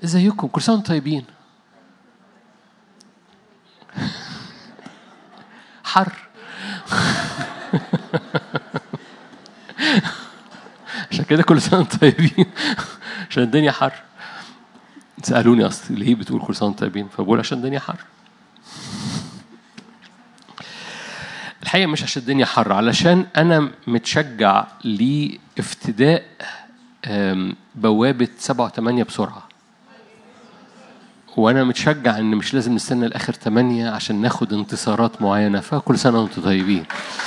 ازيكم كل سنه وانتم طيبين حر عشان كده كل سنه وانتم طيبين عشان الدنيا حر سالوني اصل ليه بتقول كل سنه وانتم طيبين فبقول عشان الدنيا حر الحقيقه مش عشان الدنيا حر علشان انا متشجع لافتداء آم، بوابه سبعة وثمانية بسرعه وانا متشجع ان مش لازم نستنى لاخر ثمانية عشان ناخد انتصارات معينه فكل سنه وانتم طيبين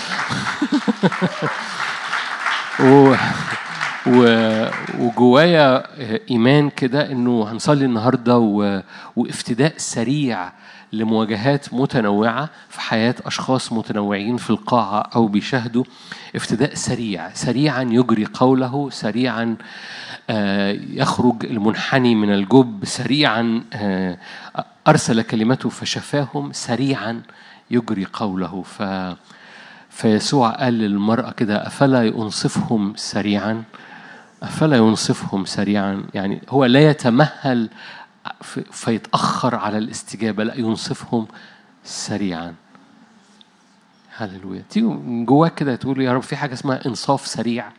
و... و... وجوايا ايمان كده انه هنصلي النهارده و... وافتداء سريع لمواجهات متنوعه في حياه اشخاص متنوعين في القاعه او بيشاهدوا افتداء سريع سريعا يجري قوله سريعا آه، يخرج المنحني من الجب سريعا آه، ارسل كلمته فشفاهم سريعا يجري قوله ف فيسوع قال للمرأة كده أفلا ينصفهم سريعا أفلا ينصفهم سريعا يعني هو لا يتمهل في- فيتأخر على الاستجابة لا ينصفهم سريعا هللويا تيجوا من جواك كده تقول يا رب في حاجة اسمها إنصاف سريع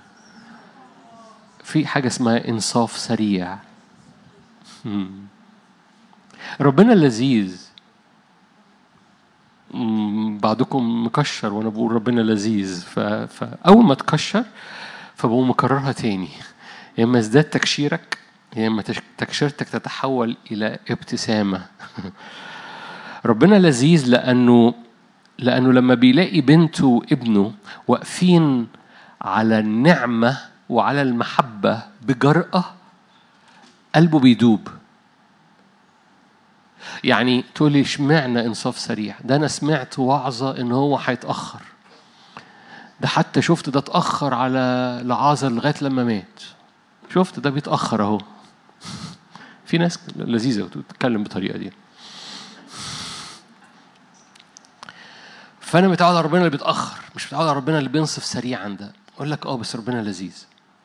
في حاجة اسمها إنصاف سريع مم. ربنا لذيذ مم، بعضكم مكشر وانا بقول ربنا لذيذ ف... فاول ما تكشر فبقوم مكررها تاني يا اما ازداد تكشيرك يا اما تش- تكشيرتك تتحول الى ابتسامه ربنا لذيذ لانه لانه لما بيلاقي بنته وابنه واقفين على النعمه وعلى المحبه بجرأه قلبه بيدوب يعني تقول لي اشمعنى انصاف سريع ده انا سمعت وعظه ان هو هيتاخر ده حتى شفت ده اتاخر على لعازر لغايه لما مات شفت ده بيتاخر اهو في ناس لذيذه بتتكلم بالطريقه دي فانا متعود على ربنا اللي بيتاخر مش متعود على ربنا اللي بينصف سريعا ده اقول لك اه بس ربنا لذيذ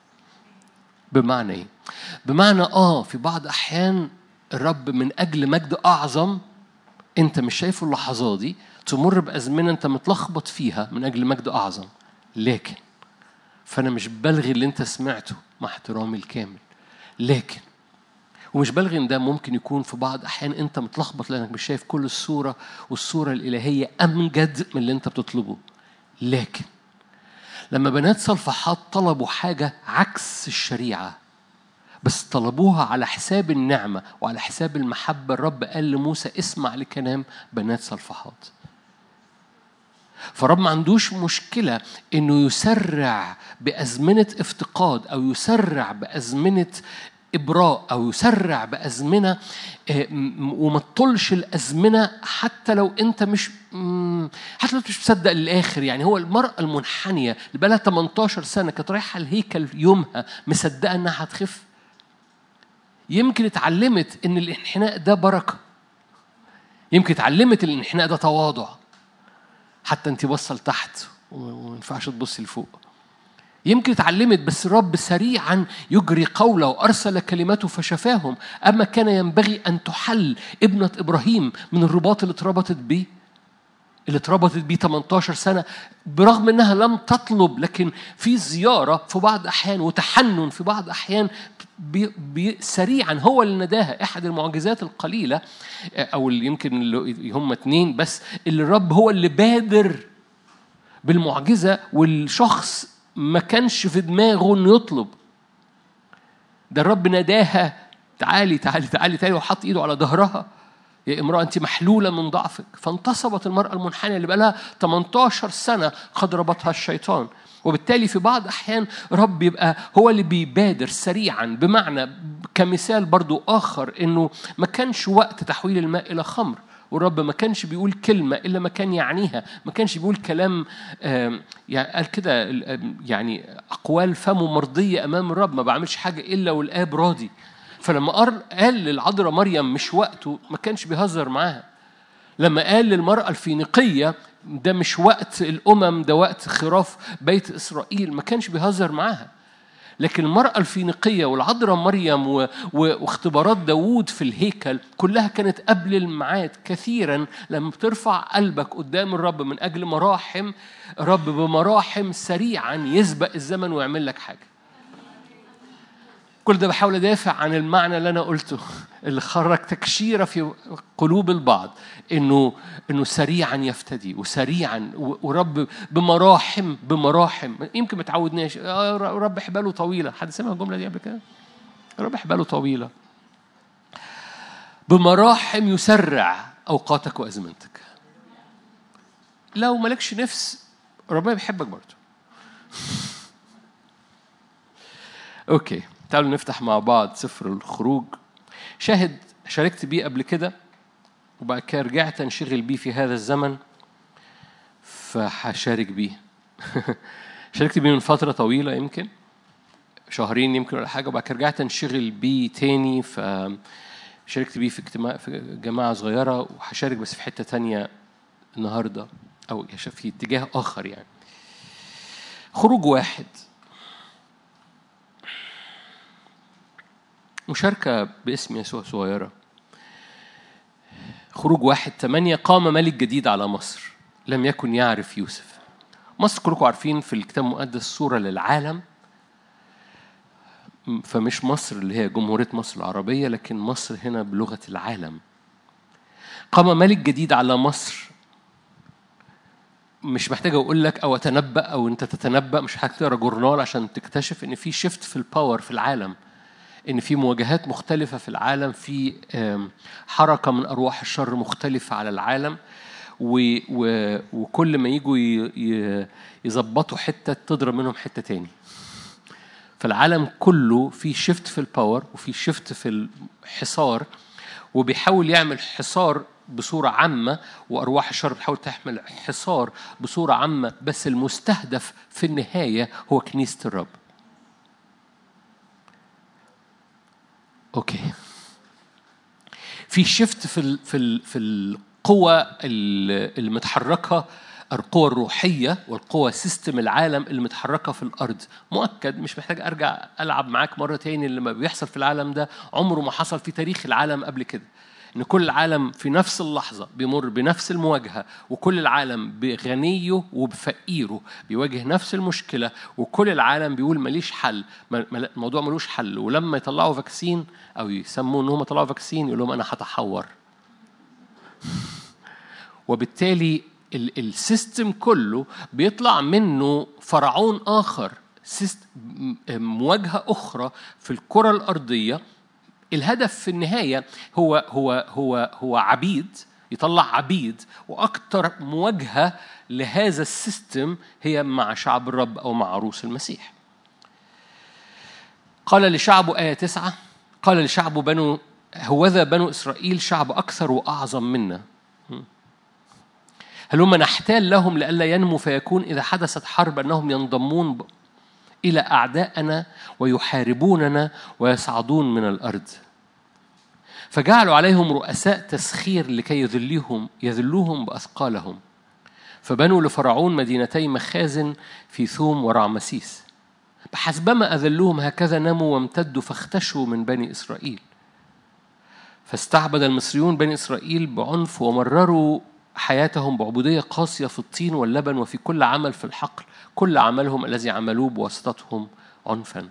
بمعنى ايه بمعنى اه في بعض احيان الرب من اجل مجد اعظم انت مش شايفه اللحظات دي تمر بازمنه انت متلخبط فيها من اجل مجد اعظم لكن فانا مش بلغي اللي انت سمعته مع احترامي الكامل لكن ومش بلغي ان ده ممكن يكون في بعض احيان انت متلخبط لانك مش شايف كل الصوره والصوره الالهيه امجد من اللي انت بتطلبه لكن لما بنات صلفحات طلبوا حاجه عكس الشريعه بس طلبوها على حساب النعمة وعلى حساب المحبة الرب قال لموسى اسمع لكلام بنات صلفحات فالرب ما عندوش مشكلة إنه يسرع بأزمنة افتقاد أو يسرع بأزمنة إبراء أو يسرع بأزمنة آه، م- وما تطولش الأزمنة حتى لو أنت مش مم، حتى لو أنت مش مصدق للآخر يعني هو المرأة المنحنية اللي بقالها 18 سنة كانت رايحة الهيكل يومها مصدقة إنها هتخف يمكن اتعلمت ان الانحناء ده بركه يمكن اتعلمت ان الانحناء ده تواضع حتى انت باصه لتحت وما ينفعش تبصي لفوق يمكن اتعلمت بس الرب سريعا يجري قوله وارسل كلمته فشفاهم اما كان ينبغي ان تحل ابنه ابراهيم من الرباط اللي اتربطت بيه اللي اتربطت بيه 18 سنة برغم انها لم تطلب لكن في زيارة في بعض الاحيان وتحنن في بعض الاحيان بي بي سريعا هو اللي نداها احد المعجزات القليلة او اللي يمكن اللي هم اتنين بس اللي الرب هو اللي بادر بالمعجزة والشخص ما كانش في دماغه انه يطلب ده الرب نداها تعالي تعالي تعالي تعالي وحط ايده على ظهرها يا امرأة أنت محلولة من ضعفك فانتصبت المرأة المنحنية اللي بقالها 18 سنة قد ربطها الشيطان وبالتالي في بعض أحيان رب يبقى هو اللي بيبادر سريعا بمعنى كمثال برضو آخر إنه ما كانش وقت تحويل الماء إلى خمر والرب ما كانش بيقول كلمة إلا ما كان يعنيها ما كانش بيقول كلام آم، يعني قال كده آم، يعني أقوال فمه مرضية أمام الرب ما بعملش حاجة إلا والآب راضي فلما قال قال للعذراء مريم مش وقته ما كانش بيهزر معاها لما قال للمرأة الفينيقية ده مش وقت الأمم ده وقت خراف بيت إسرائيل ما كانش بيهزر معاها لكن المرأة الفينيقية والعذراء مريم و... و... واختبارات داوود في الهيكل كلها كانت قبل الميعاد كثيرا لما بترفع قلبك قدام الرب من أجل مراحم رب بمراحم سريعا يسبق الزمن ويعمل لك حاجة كل ده بحاول ادافع عن المعنى اللي انا قلته اللي خرج تكشيره في قلوب البعض انه انه سريعا يفتدي وسريعا ورب بمراحم بمراحم يمكن ما تعودناش آه، رب حباله طويله حد سمع الجمله دي قبل كده رب حباله طويله بمراحم يسرع اوقاتك وازمنتك لو مالكش نفس ربنا بيحبك برضه اوكي تعالوا نفتح مع بعض سفر الخروج شاهد شاركت بيه قبل كده وبعد كده رجعت انشغل بيه في هذا الزمن فهشارك بيه شاركت بيه من فترة طويلة يمكن شهرين يمكن ولا حاجة وبعد كده رجعت انشغل بيه تاني ف شاركت بيه في اجتماع في جماعة صغيرة وهشارك بس في حتة تانية النهاردة أو في اتجاه آخر يعني خروج واحد مشاركة باسم يسوع صغيرة خروج واحد ثمانية قام ملك جديد على مصر لم يكن يعرف يوسف مصر كلكم عارفين في الكتاب المقدس صورة للعالم فمش مصر اللي هي جمهورية مصر العربية لكن مصر هنا بلغة العالم قام ملك جديد على مصر مش محتاج اقول لك او اتنبأ او انت تتنبأ مش محتاج تقرا جورنال عشان تكتشف ان في شيفت في الباور في العالم ان في مواجهات مختلفه في العالم في حركه من ارواح الشر مختلفه على العالم وكل ما يجوا يظبطوا حته تضرب منهم حته تاني فالعالم كله في شيفت في الباور وفي شيفت في الحصار وبيحاول يعمل حصار بصورة عامة وأرواح الشر بتحاول تحمل حصار بصورة عامة بس المستهدف في النهاية هو كنيسة الرب اوكي في شيفت في ال في ال في القوى المتحركه القوى الروحية والقوى سيستم العالم اللي متحركة في الأرض مؤكد مش محتاج أرجع ألعب معاك مرة تاني اللي ما بيحصل في العالم ده عمره ما حصل في تاريخ العالم قبل كده ان كل العالم في نفس اللحظه بيمر بنفس المواجهه وكل العالم بغنيه وبفقيره بيواجه نفس المشكله وكل العالم بيقول ماليش حل الموضوع ملوش حل ولما يطلعوا فاكسين او يسموا ان هم طلعوا فاكسين يقول لهم انا هتحور وبالتالي السيستم كله بيطلع منه فرعون اخر مواجهه اخرى في الكره الارضيه الهدف في النهايه هو هو هو هو عبيد يطلع عبيد واكثر مواجهه لهذا السيستم هي مع شعب الرب او مع عروس المسيح قال لشعبه آية تسعة قال لشعبه بنو هوذا بنو إسرائيل شعب أكثر وأعظم منا هل هم نحتال لهم لئلا ينمو فيكون إذا حدثت حرب أنهم ينضمون إلى أعدائنا ويحاربوننا ويصعدون من الأرض فجعلوا عليهم رؤساء تسخير لكي يذليهم يذلوهم بأثقالهم فبنوا لفرعون مدينتي مخازن في ثوم ورعمسيس بحسبما أذلوهم هكذا نموا وامتدوا فاختشوا من بني إسرائيل فاستعبد المصريون بني إسرائيل بعنف ومرروا حياتهم بعبودية قاسية في الطين واللبن وفي كل عمل في الحقل كل عملهم الذي عملوه بواسطتهم عنفا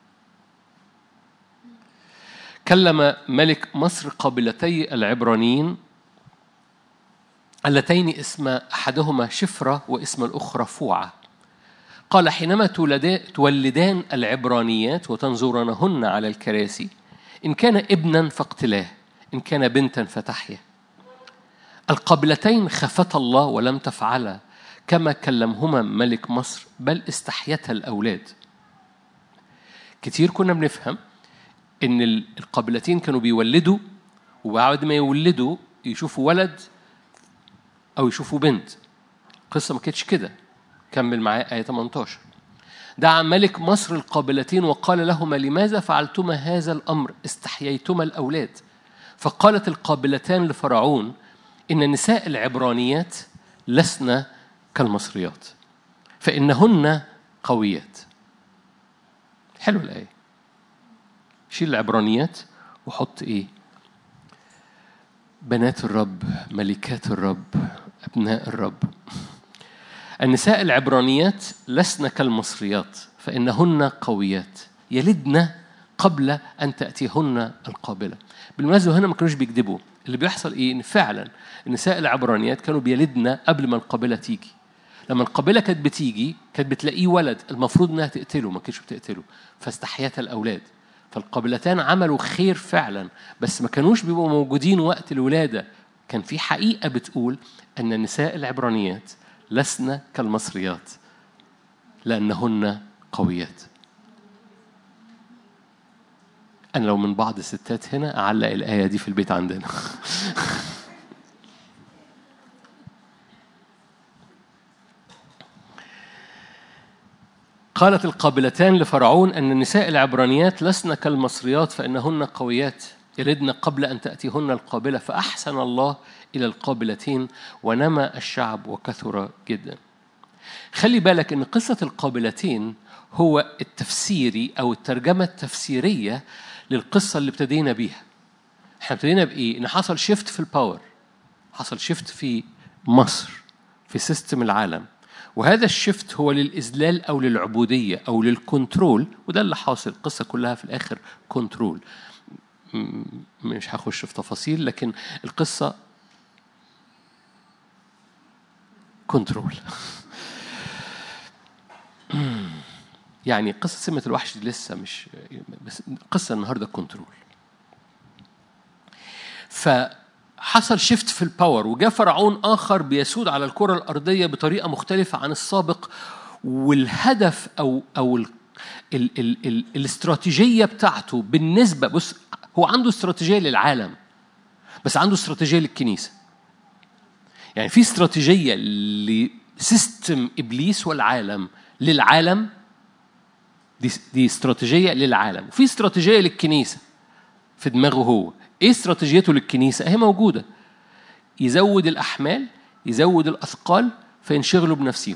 كلم ملك مصر قابلتي العبرانيين اللتين اسم احدهما شفره واسم الاخرى فوعه قال حينما تولدان العبرانيات وتنظرنهن على الكراسي ان كان ابنا فاقتلاه ان كان بنتا فتحيا القبلتين خافتا الله ولم تفعلا كما كلمهما ملك مصر بل استحيتا الأولاد كتير كنا بنفهم إن القبلتين كانوا بيولدوا وبعد ما يولدوا يشوفوا ولد أو يشوفوا بنت القصة ما كانتش كده كمل معايا آية 18 دعا ملك مصر القابلتين وقال لهما لماذا فعلتما هذا الأمر استحييتما الأولاد فقالت القابلتان لفرعون إن نساء العبرانيات لسن كالمصريات فإنهن قويات حلو الآية شيل العبرانيات وحط إيه بنات الرب ملكات الرب أبناء الرب النساء العبرانيات لسن كالمصريات فإنهن قويات يلدن قبل أن تأتيهن القابلة بالمناسبة هنا ما كانوش بيكذبوا اللي بيحصل إيه إن فعلا النساء العبرانيات كانوا بيلدن قبل ما القابلة تيجي لما القابلة كانت بتيجي كانت بتلاقيه ولد المفروض إنها تقتله ما كانتش بتقتله فاستحيت الأولاد فالقابلتان عملوا خير فعلا بس ما كانوش بيبقوا موجودين وقت الولادة كان في حقيقة بتقول أن النساء العبرانيات لسن كالمصريات لأنهن قويات أنا لو من بعض الستات هنا أعلق الآية دي في البيت عندنا قالت القابلتان لفرعون أن النساء العبرانيات لسن كالمصريات فإنهن قويات يلدن قبل أن تأتيهن القابلة فأحسن الله إلى القابلتين ونمى الشعب وكثر جدا خلي بالك أن قصة القابلتين هو التفسيري أو الترجمة التفسيرية للقصة اللي ابتدينا بيها احنا ابتدينا بإيه؟ إن حصل شيفت في الباور حصل شيفت في مصر في سيستم العالم وهذا الشفت هو للإذلال أو للعبودية أو للكنترول وده اللي حاصل القصة كلها في الآخر كنترول مش هخش في تفاصيل لكن القصة كنترول يعني قصة سمة الوحش دي لسه مش بس قصة النهاردة كنترول فحصل شيفت في الباور وجاء فرعون آخر بيسود على الكرة الأرضية بطريقة مختلفة عن السابق والهدف أو أو ال ال ال ال الاستراتيجية بتاعته بالنسبة بص هو عنده استراتيجية للعالم بس عنده استراتيجية للكنيسة يعني في استراتيجية لسيستم إبليس والعالم للعالم دي دي استراتيجية للعالم وفي استراتيجية للكنيسة في دماغه هو ايه استراتيجيته للكنيسة هي موجودة يزود الأحمال يزود الأثقال فينشغلوا بنفسهم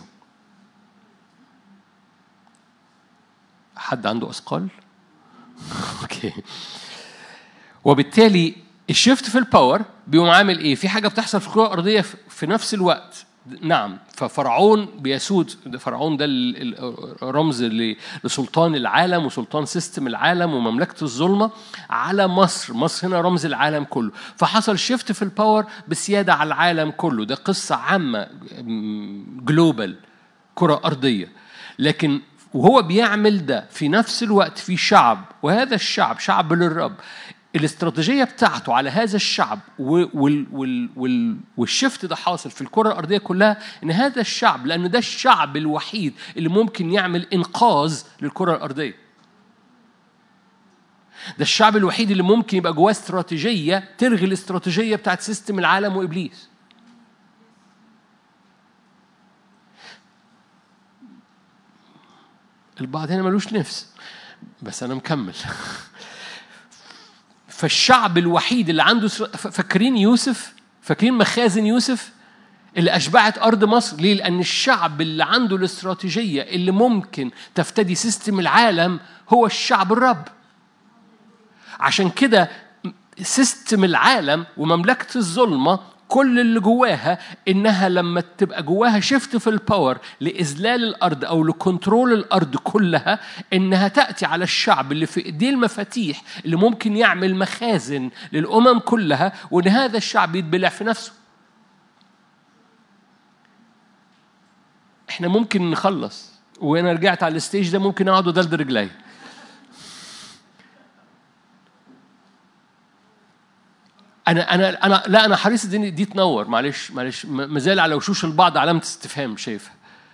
حد عنده أثقال؟ اوكي وبالتالي الشيفت في الباور بيقوم عامل ايه؟ في حاجه بتحصل في الكره الارضيه في نفس الوقت نعم ففرعون بيسود فرعون ده الرمز لسلطان العالم وسلطان سيستم العالم ومملكه الظلمه على مصر مصر هنا رمز العالم كله فحصل شيفت في الباور بسياده على العالم كله ده قصه عامه جلوبال كره ارضيه لكن وهو بيعمل ده في نفس الوقت في شعب وهذا الشعب شعب للرب الاستراتيجية بتاعته على هذا الشعب وال وال وال والشفت ده حاصل في الكرة الأرضية كلها إن هذا الشعب لأن ده الشعب الوحيد اللي ممكن يعمل إنقاذ للكرة الأرضية ده الشعب الوحيد اللي ممكن يبقى جواه استراتيجية تلغي الاستراتيجية بتاعت سيستم العالم وإبليس البعض هنا ملوش نفس بس أنا مكمل فالشعب الوحيد اللي عنده فاكرين يوسف فاكرين مخازن يوسف اللي أشبعت أرض مصر ليه؟ لأن الشعب اللي عنده الاستراتيجية اللي ممكن تفتدي سيستم العالم هو الشعب الرب عشان كده سيستم العالم ومملكة الظلمة كل اللي جواها انها لما تبقى جواها شيفت في الباور لاذلال الارض او لكنترول الارض كلها انها تاتي على الشعب اللي في ايديه المفاتيح اللي ممكن يعمل مخازن للامم كلها وان هذا الشعب يتبلع في نفسه. احنا ممكن نخلص وانا رجعت على الستيج ده ممكن اقعد ودلد رجلي. انا انا انا لا انا حريص دي دي تنور معلش معلش ما زال على وشوش البعض علامه استفهام شايفها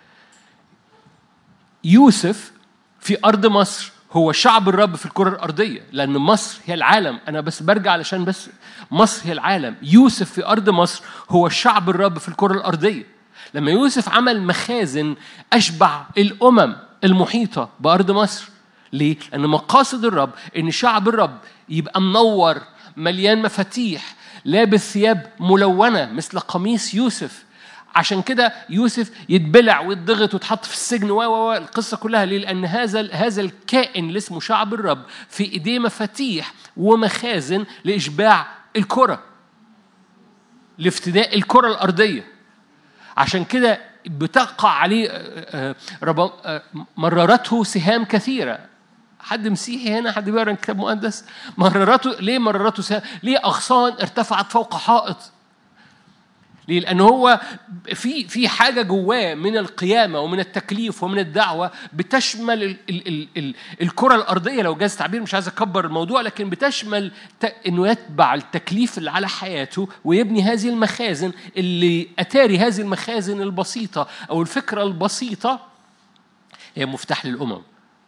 يوسف في ارض مصر هو شعب الرب في الكره الارضيه لان مصر هي العالم انا بس برجع علشان بس مصر هي العالم يوسف في ارض مصر هو شعب الرب في الكره الارضيه لما يوسف عمل مخازن اشبع الامم المحيطه بارض مصر ليه؟ لأن مقاصد الرب إن شعب الرب يبقى منور مليان مفاتيح لابس ثياب ملونة مثل قميص يوسف عشان كده يوسف يتبلع ويتضغط ويتحط في السجن و و القصه كلها ليه؟ لان هذا هذا الكائن اللي اسمه شعب الرب في ايديه مفاتيح ومخازن لاشباع الكره لافتداء الكره الارضيه عشان كده بتقع عليه آه، آه، آه، مررته سهام كثيره حد مسيحي هنا حد بيقرا كتاب مقدس مررته ليه مررته سهام ليه اغصان ارتفعت فوق حائط ليه؟ لأن هو في في حاجة جواه من القيامة ومن التكليف ومن الدعوة بتشمل ال ال ال ال الكرة الأرضية لو جاز تعبير مش عايز أكبر الموضوع لكن بتشمل إنه يتبع التكليف اللي على حياته ويبني هذه المخازن اللي أتاري هذه المخازن البسيطة أو الفكرة البسيطة هي مفتاح للأمم.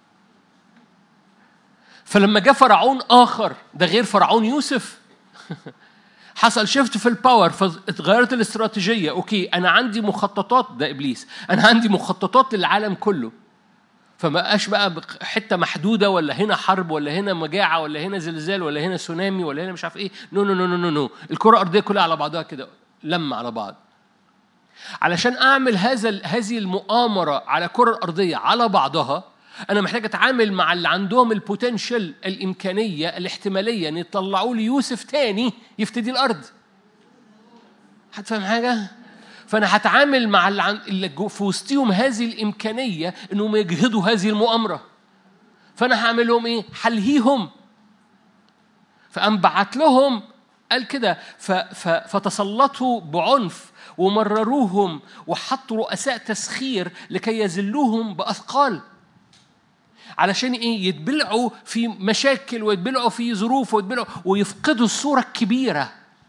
فلما جاء فرعون آخر ده غير فرعون يوسف حصل شيفت في الباور فاتغيرت الاستراتيجيه اوكي انا عندي مخططات ده ابليس انا عندي مخططات للعالم كله فما بقاش بقى حته محدوده ولا هنا حرب ولا هنا مجاعه ولا هنا زلزال ولا هنا سونامي ولا هنا مش عارف ايه نو نو نو نو نو, نو. الكره الارضيه كلها على بعضها كده لم على بعض علشان اعمل هذا هذه المؤامره على الكره الارضيه على بعضها انا محتاج اتعامل مع اللي عندهم البوتنشال الامكانيه الاحتماليه ان يطلعوا لي يوسف تاني يفتدي الارض هتفهم حاجه فانا هتعامل مع اللي, عن... اللي في وسطهم هذه الامكانيه انهم يجهدوا هذه المؤامره فانا هعمل لهم ايه حلهيهم فقام بعت لهم قال كده ف... ف... فتسلطوا بعنف ومرروهم وحطوا رؤساء تسخير لكي يذلوهم باثقال علشان ايه يتبلعوا في مشاكل ويتبلعوا في ظروف ويتبلعوا ويفقدوا الصوره الكبيره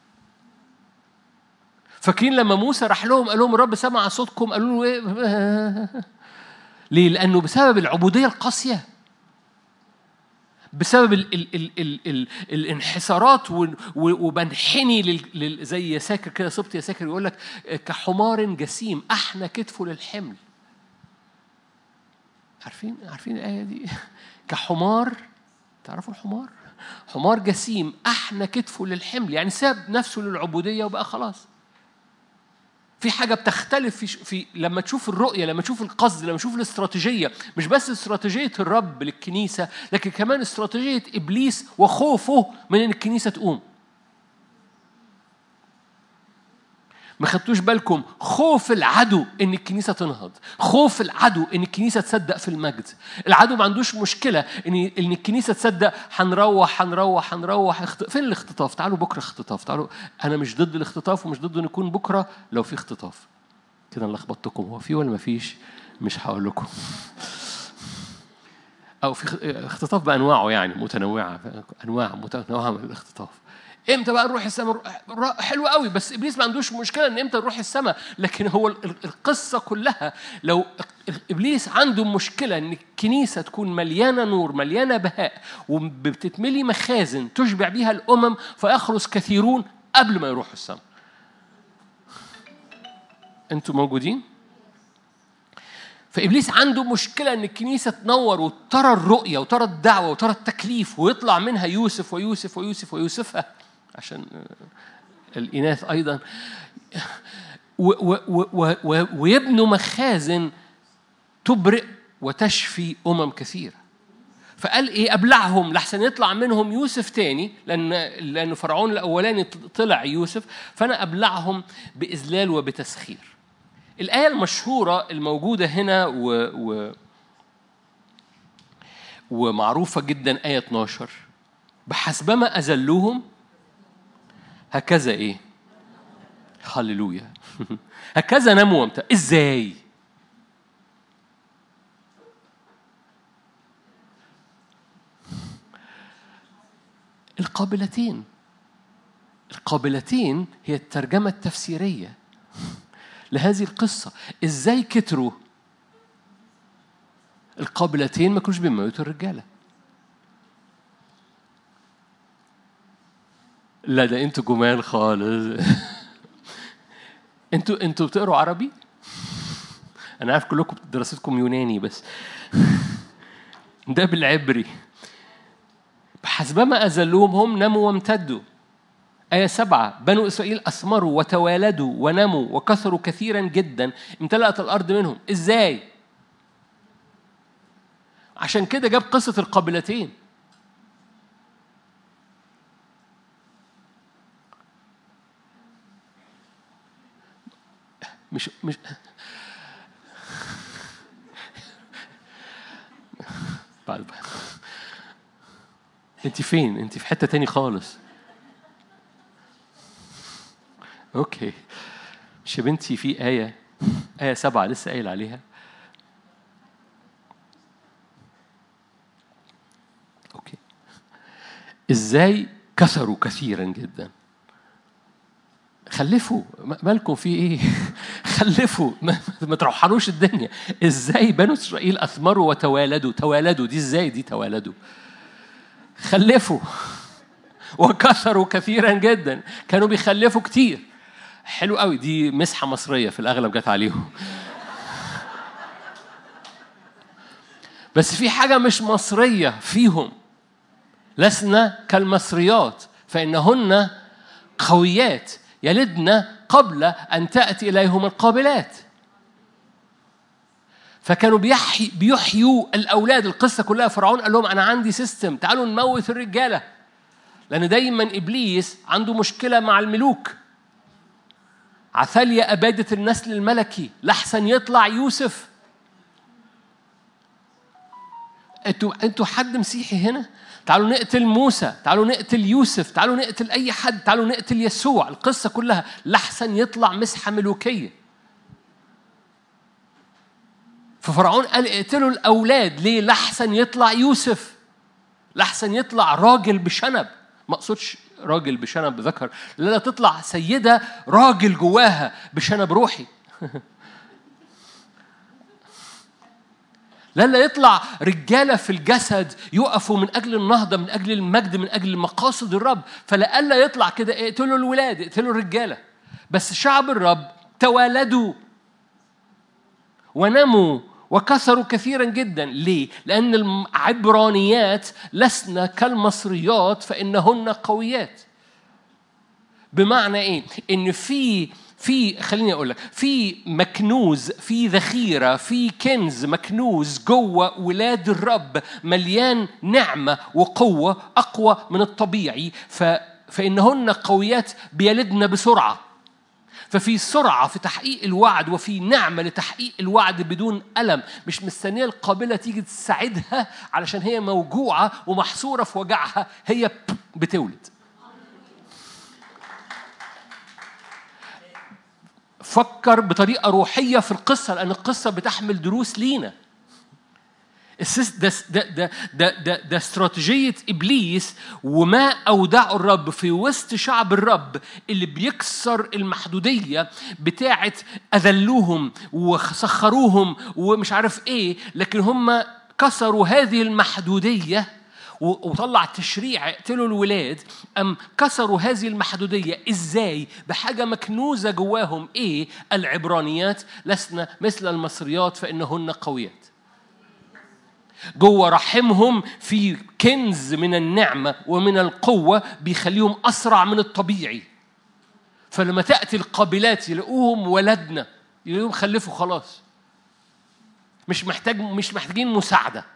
فاكرين لما موسى راح لهم قال لهم الرب سمع صوتكم قالوا له ايه ليه لانه بسبب العبوديه القاسيه بسبب ال ال ال ال ال الانحسارات وبنحني زي يساكر كده صبت يساكر يقول لك كحمار جسيم احنى كتفه للحمل عارفين عارفين الآية دي كحمار تعرفوا الحمار حمار جسيم أحنى كتفه للحمل يعني ساب نفسه للعبودية وبقى خلاص في حاجة بتختلف في, في لما تشوف الرؤية لما تشوف القصد لما تشوف الاستراتيجية مش بس استراتيجية الرب للكنيسة لكن كمان استراتيجية إبليس وخوفه من إن الكنيسة تقوم ما خدتوش بالكم خوف العدو ان الكنيسه تنهض خوف العدو ان الكنيسه تصدق في المجد العدو ما عندوش مشكله ان ان الكنيسه تصدق هنروح هنروح هنروح فين الاختطاف تعالوا بكره اختطاف تعالوا انا مش ضد الاختطاف ومش ضد ان يكون بكره لو في اختطاف كده لخبطتكم هو في ولا ما فيش مش هقول لكم او في اختطاف بانواعه يعني متنوعه انواع متنوعه من الاختطاف امتى بقى نروح السماء حلو قوي بس ابليس ما عندوش مشكله ان امتى نروح السماء لكن هو القصه كلها لو ابليس عنده مشكله ان الكنيسه تكون مليانه نور مليانه بهاء وبتتملي مخازن تشبع بيها الامم فيخلص كثيرون قبل ما يروحوا السماء انتوا موجودين فابليس عنده مشكله ان الكنيسه تنور وترى الرؤيه وترى الدعوه وترى التكليف ويطلع منها يوسف ويوسف ويوسف ويوسفها عشان الإناث أيضا ويبنوا مخازن تبرئ وتشفي أمم كثيرة فقال ايه ابلعهم لحسن يطلع منهم يوسف تاني لان لان فرعون الاولاني طلع يوسف فانا ابلعهم باذلال وبتسخير الايه المشهوره الموجوده هنا و, و ومعروفه جدا ايه 12 بحسبما اذلوهم هكذا ايه هللويا هكذا نموا وامتى ازاي القابلتين القابلتين هي الترجمة التفسيرية لهذه القصة ازاي كتروا القابلتين ما كانوش بيموتوا الرجاله لا ده انتوا جمال خالص انتوا انتوا بتقروا عربي؟ انا عارف كلكم دراستكم يوناني بس ده بالعبري بحسبما أذلوهم هم نموا وامتدوا آية سبعة بنو إسرائيل أثمروا وتوالدوا ونموا وكثروا كثيرا جدا امتلأت الأرض منهم إزاي؟ عشان كده جاب قصة القابلتين مش مش بعد انت فين انت في حته تاني خالص اوكي مش يا بنتي في ايه ايه سبعه لسه قايل عليها اوكي ازاي كثروا كثيرا جدا خلفوا مالكم في ايه خلفوا ما تروحلوش الدنيا ازاي بنو اسرائيل اثمروا وتوالدوا توالدوا دي ازاي دي توالدوا خلفوا وكثروا كثيرا جدا كانوا بيخلفوا كتير حلو قوي دي مسحه مصريه في الاغلب جت عليهم بس في حاجه مش مصريه فيهم لسنا كالمصريات فانهن قويات يلدن قبل أن تأتي إليهم القابلات فكانوا بيحي بيحيوا الأولاد القصة كلها فرعون قال لهم أنا عندي سيستم تعالوا نموت الرجالة لأن دايما إبليس عنده مشكلة مع الملوك عثاليا أبادت النسل الملكي لحسن يطلع يوسف انتوا انتوا حد مسيحي هنا؟ تعالوا نقتل موسى تعالوا نقتل يوسف تعالوا نقتل أي حد تعالوا نقتل يسوع القصة كلها لحسن يطلع مسحة ملوكية ففرعون قال اقتلوا الأولاد ليه لحسن يطلع يوسف لحسن يطلع راجل بشنب ما اقصدش راجل بشنب ذكر لا لا تطلع سيدة راجل جواها بشنب روحي لا لا يطلع رجالة في الجسد يقفوا من أجل النهضة من أجل المجد من أجل مقاصد الرب فلألا يطلع كده اقتلوا الولاد اقتلوا الرجالة بس شعب الرب توالدوا ونموا وكثروا كثيرا جدا ليه؟ لأن العبرانيات لسنا كالمصريات فإنهن قويات بمعنى إيه؟ إن في في خليني اقول لك في مكنوز في ذخيره في كنز مكنوز جوه ولاد الرب مليان نعمه وقوه اقوى من الطبيعي ف فانهن قويات بيلدن بسرعه ففي سرعة في تحقيق الوعد وفي نعمة لتحقيق الوعد بدون ألم مش مستنية القابلة تيجي تساعدها علشان هي موجوعة ومحصورة في وجعها هي بتولد فكر بطريقة روحية في القصة لأن القصة بتحمل دروس لينا ده ده ده ده ده, ده استراتيجية إبليس وما أودعه الرب في وسط شعب الرب اللي بيكسر المحدودية بتاعة أذلوهم وسخروهم ومش عارف إيه لكن هم كسروا هذه المحدودية وطلع تشريع اقتلوا الولاد أم كسروا هذه المحدودية إزاي بحاجة مكنوزة جواهم إيه العبرانيات لسنا مثل المصريات فإنهن قويات جوه رحمهم في كنز من النعمة ومن القوة بيخليهم أسرع من الطبيعي فلما تأتي القابلات يلاقوهم ولدنا يلاقوهم خلفوا خلاص مش محتاج مش محتاجين مساعده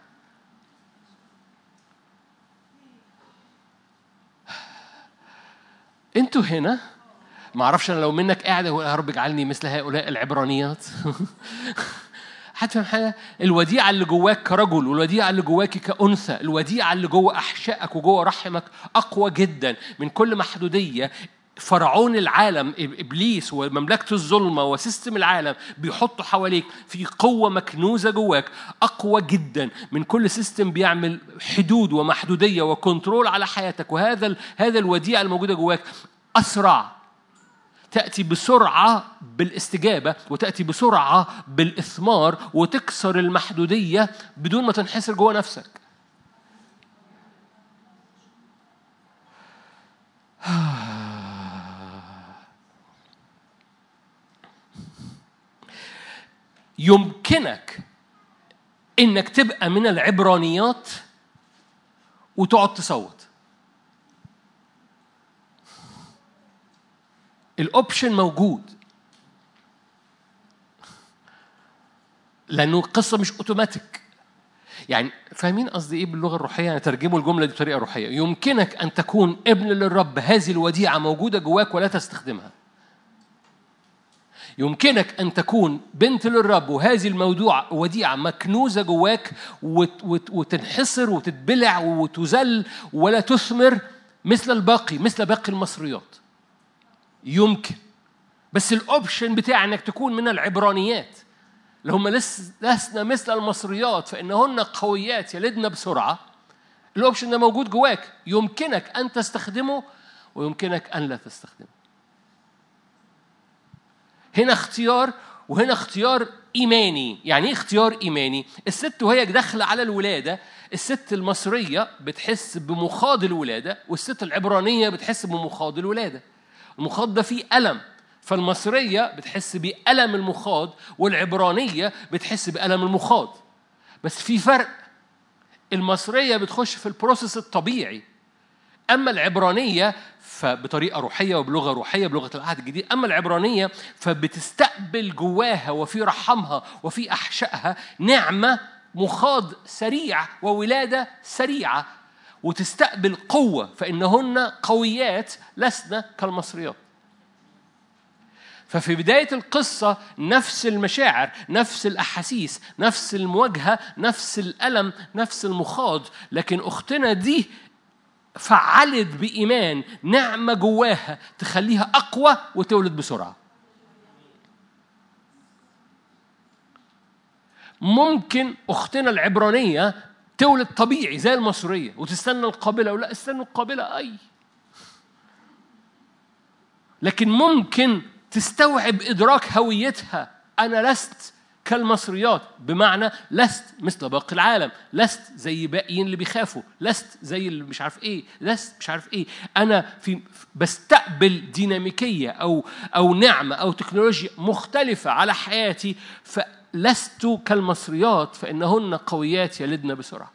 انتوا هنا ما اعرفش انا لو منك قاعد يا رب اجعلني مثل هؤلاء العبرانيات هتفهم حاجه الوديعه اللي جواك كرجل والوديعه اللي جواك كانثى الوديعه اللي جوه احشائك وجوه رحمك اقوى جدا من كل محدوديه فرعون العالم ابليس ومملكه الظلمه وسيستم العالم بيحطوا حواليك في قوه مكنوزه جواك اقوى جدا من كل سيستم بيعمل حدود ومحدوديه وكنترول على حياتك وهذا هذا الوديعه الموجوده جواك اسرع تأتي بسرعة بالاستجابة وتأتي بسرعة بالإثمار وتكسر المحدودية بدون ما تنحسر جوه نفسك يمكنك انك تبقى من العبرانيات وتقعد تصوت الاوبشن موجود لانه القصه مش اوتوماتيك يعني فاهمين قصدي ايه باللغه الروحيه يعني ترجموا الجمله دي بطريقه روحيه يمكنك ان تكون ابن للرب هذه الوديعه موجوده جواك ولا تستخدمها يمكنك ان تكون بنت للرب وهذه الموضوع وديعه مكنوزه جواك وتنحصر وتتبلع وتذل ولا تثمر مثل الباقي مثل باقي المصريات يمكن بس الاوبشن بتاع انك تكون من العبرانيات اللي هم لسنا مثل المصريات فإنهن قويات يلدن بسرعة الأوبشن ده موجود جواك يمكنك أن تستخدمه ويمكنك أن لا تستخدمه هنا اختيار وهنا اختيار إيماني يعني إيه اختيار إيماني الست وهي داخلة على الولادة الست المصرية بتحس بمخاض الولادة والست العبرانية بتحس بمخاض الولادة المخاض ده فيه ألم فالمصرية بتحس بألم المخاض والعبرانية بتحس بألم المخاض بس في فرق المصرية بتخش في البروسيس الطبيعي أما العبرانية فبطريقة روحية وبلغة روحية بلغة العهد الجديد أما العبرانية فبتستقبل جواها وفي رحمها وفي أحشائها نعمة مخاض سريع وولادة سريعة وتستقبل قوة فإنهن قويات لسنا كالمصريات ففي بداية القصة نفس المشاعر نفس الأحاسيس نفس المواجهة نفس الألم نفس المخاض لكن أختنا دي فعلت بإيمان نعمة جواها تخليها أقوى وتولد بسرعة ممكن أختنا العبرانية تولد طبيعي زي المصرية وتستنى القابلة ولا استنوا القابلة أي لكن ممكن تستوعب إدراك هويتها أنا لست كالمصريات بمعنى لست مثل باقي العالم لست زي باقيين اللي بيخافوا لست زي اللي مش عارف ايه لست مش عارف ايه انا في بستقبل ديناميكيه او او نعمه او تكنولوجيا مختلفه على حياتي فلست كالمصريات فانهن قويات يلدن بسرعه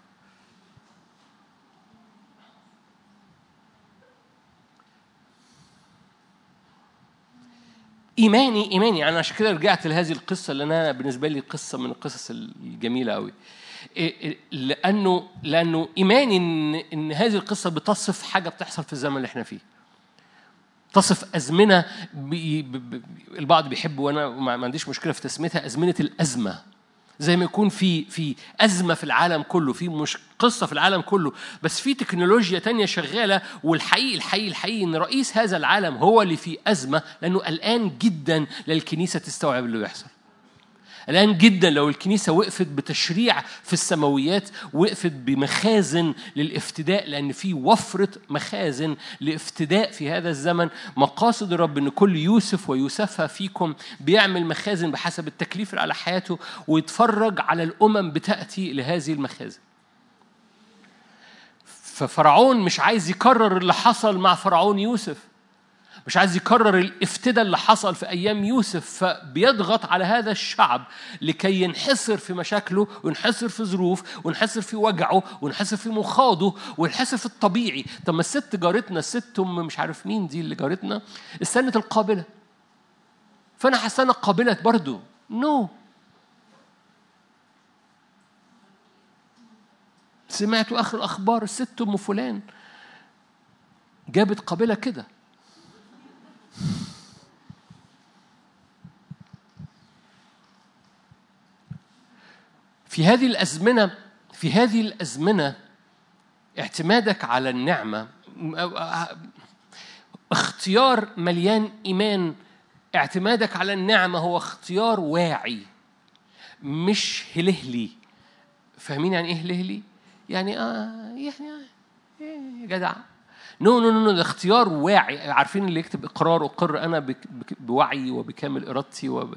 ايماني ايماني انا عشان كده رجعت لهذه القصه اللي انا بالنسبه لي قصه من القصص الجميله قوي إيه، إيه، لانه لانه ايماني ان ان هذه القصه بتصف حاجه بتحصل في الزمن اللي احنا فيه تصف أزمنة البعض بيحب وأنا ما عنديش مشكلة في تسميتها أزمنة الأزمة زي ما يكون في في أزمة في العالم كله في مش قصة في العالم كله بس في تكنولوجيا تانية شغالة والحقيقي الحقيقي الحقيقي إن رئيس هذا العالم هو اللي في أزمة لأنه قلقان جدا للكنيسة تستوعب اللي بيحصل الآن جدا لو الكنيسة وقفت بتشريع في السماويات وقفت بمخازن للافتداء لأن في وفرة مخازن لافتداء في هذا الزمن مقاصد الرب أن كل يوسف ويوسفها فيكم بيعمل مخازن بحسب التكليف اللي على حياته ويتفرج على الأمم بتأتي لهذه المخازن ففرعون مش عايز يكرر اللي حصل مع فرعون يوسف مش عايز يكرر الافتداء اللي حصل في ايام يوسف فبيضغط على هذا الشعب لكي ينحصر في مشاكله وينحصر في ظروف وينحصر في وجعه وينحصر في مخاضه وينحصر في الطبيعي طب ما الست جارتنا الست ام مش عارف مين دي اللي جارتنا استنت القابله فانا هستنى القابله برضو نو no. سمعت اخر الاخبار الست ام فلان جابت قابله كده في هذه الأزمنة في هذه الأزمنة اعتمادك على النعمة اختيار مليان إيمان اعتمادك على النعمة هو اختيار واعي مش هلهلي فاهمين يعني ايه هلهلي؟ يعني اه يعني آه جدع نو نو نو ده اختيار واعي عارفين اللي يكتب اقرار اقر انا بوعي وبكامل ارادتي وب...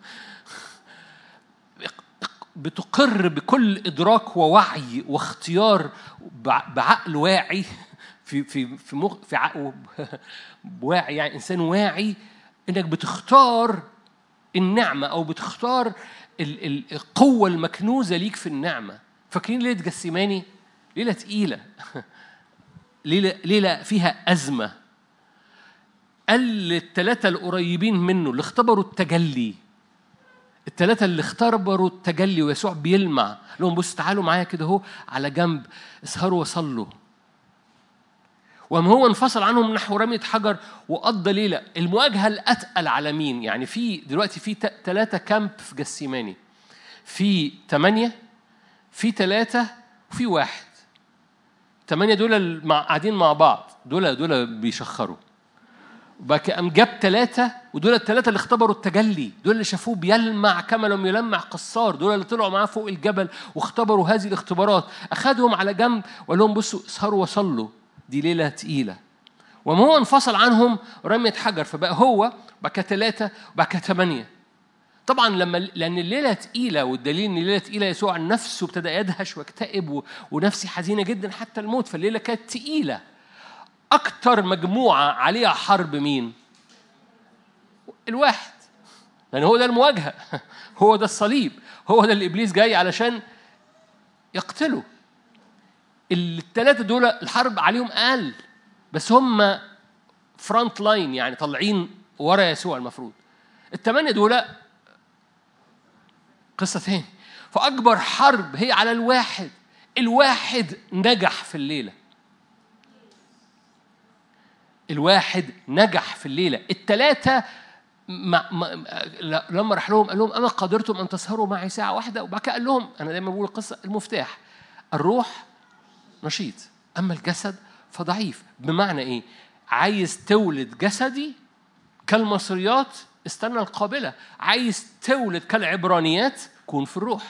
بتقر بكل ادراك ووعي واختيار بعقل واعي في في في مخ في عقل واعي يعني انسان واعي انك بتختار النعمه او بتختار القوه المكنوزه ليك في النعمه فاكرين ليله جسيماني ليله تقيله ليلة, ليلة فيها أزمة قال للثلاثة القريبين منه اللي اختبروا التجلي الثلاثة اللي اختبروا التجلي ويسوع بيلمع لهم بص تعالوا معايا كده اهو على جنب اسهروا وصلوا وما هو انفصل عنهم نحو رمية حجر وقضى ليلة المواجهة الأتقل على مين يعني في دلوقتي في ثلاثة كامب في جسيماني في ثمانية في ثلاثة وفي واحد ثمانية دول مع قاعدين مع بعض دول دول بيشخروا وبعد كده قام جاب ثلاثة ودول الثلاثة اللي اختبروا التجلي دول اللي شافوه بيلمع كما لم يلمع قصار دول اللي طلعوا معاه فوق الجبل واختبروا هذه الاختبارات أخذهم على جنب وقال لهم بصوا اسهروا وصلوا دي ليلة تقيلة وما هو انفصل عنهم رمية حجر فبقى هو بعد كده ثلاثة وبعد كده ثمانية طبعا لما لان الليله تقيله والدليل ان الليله تقيله يسوع نفسه ابتدى يدهش ويكتئب ونفسي حزينه جدا حتى الموت فالليله كانت تقيله اكتر مجموعه عليها حرب مين الواحد لان هو ده المواجهه هو ده الصليب هو ده اللي ابليس جاي علشان يقتله الثلاثه دول الحرب عليهم اقل بس هم فرونت لاين يعني طالعين ورا يسوع المفروض الثمانيه دول قصة تاني فأكبر حرب هي على الواحد الواحد نجح في الليلة الواحد نجح في الليلة التلاتة ما ما لما راح لهم قال لهم أما قدرتم أن تسهروا معي ساعة واحدة وبعد كده قال لهم أنا دايما بقول القصة المفتاح الروح نشيط أما الجسد فضعيف بمعنى إيه؟ عايز تولد جسدي كالمصريات استنى القابلة عايز تولد كالعبرانيات كون في الروح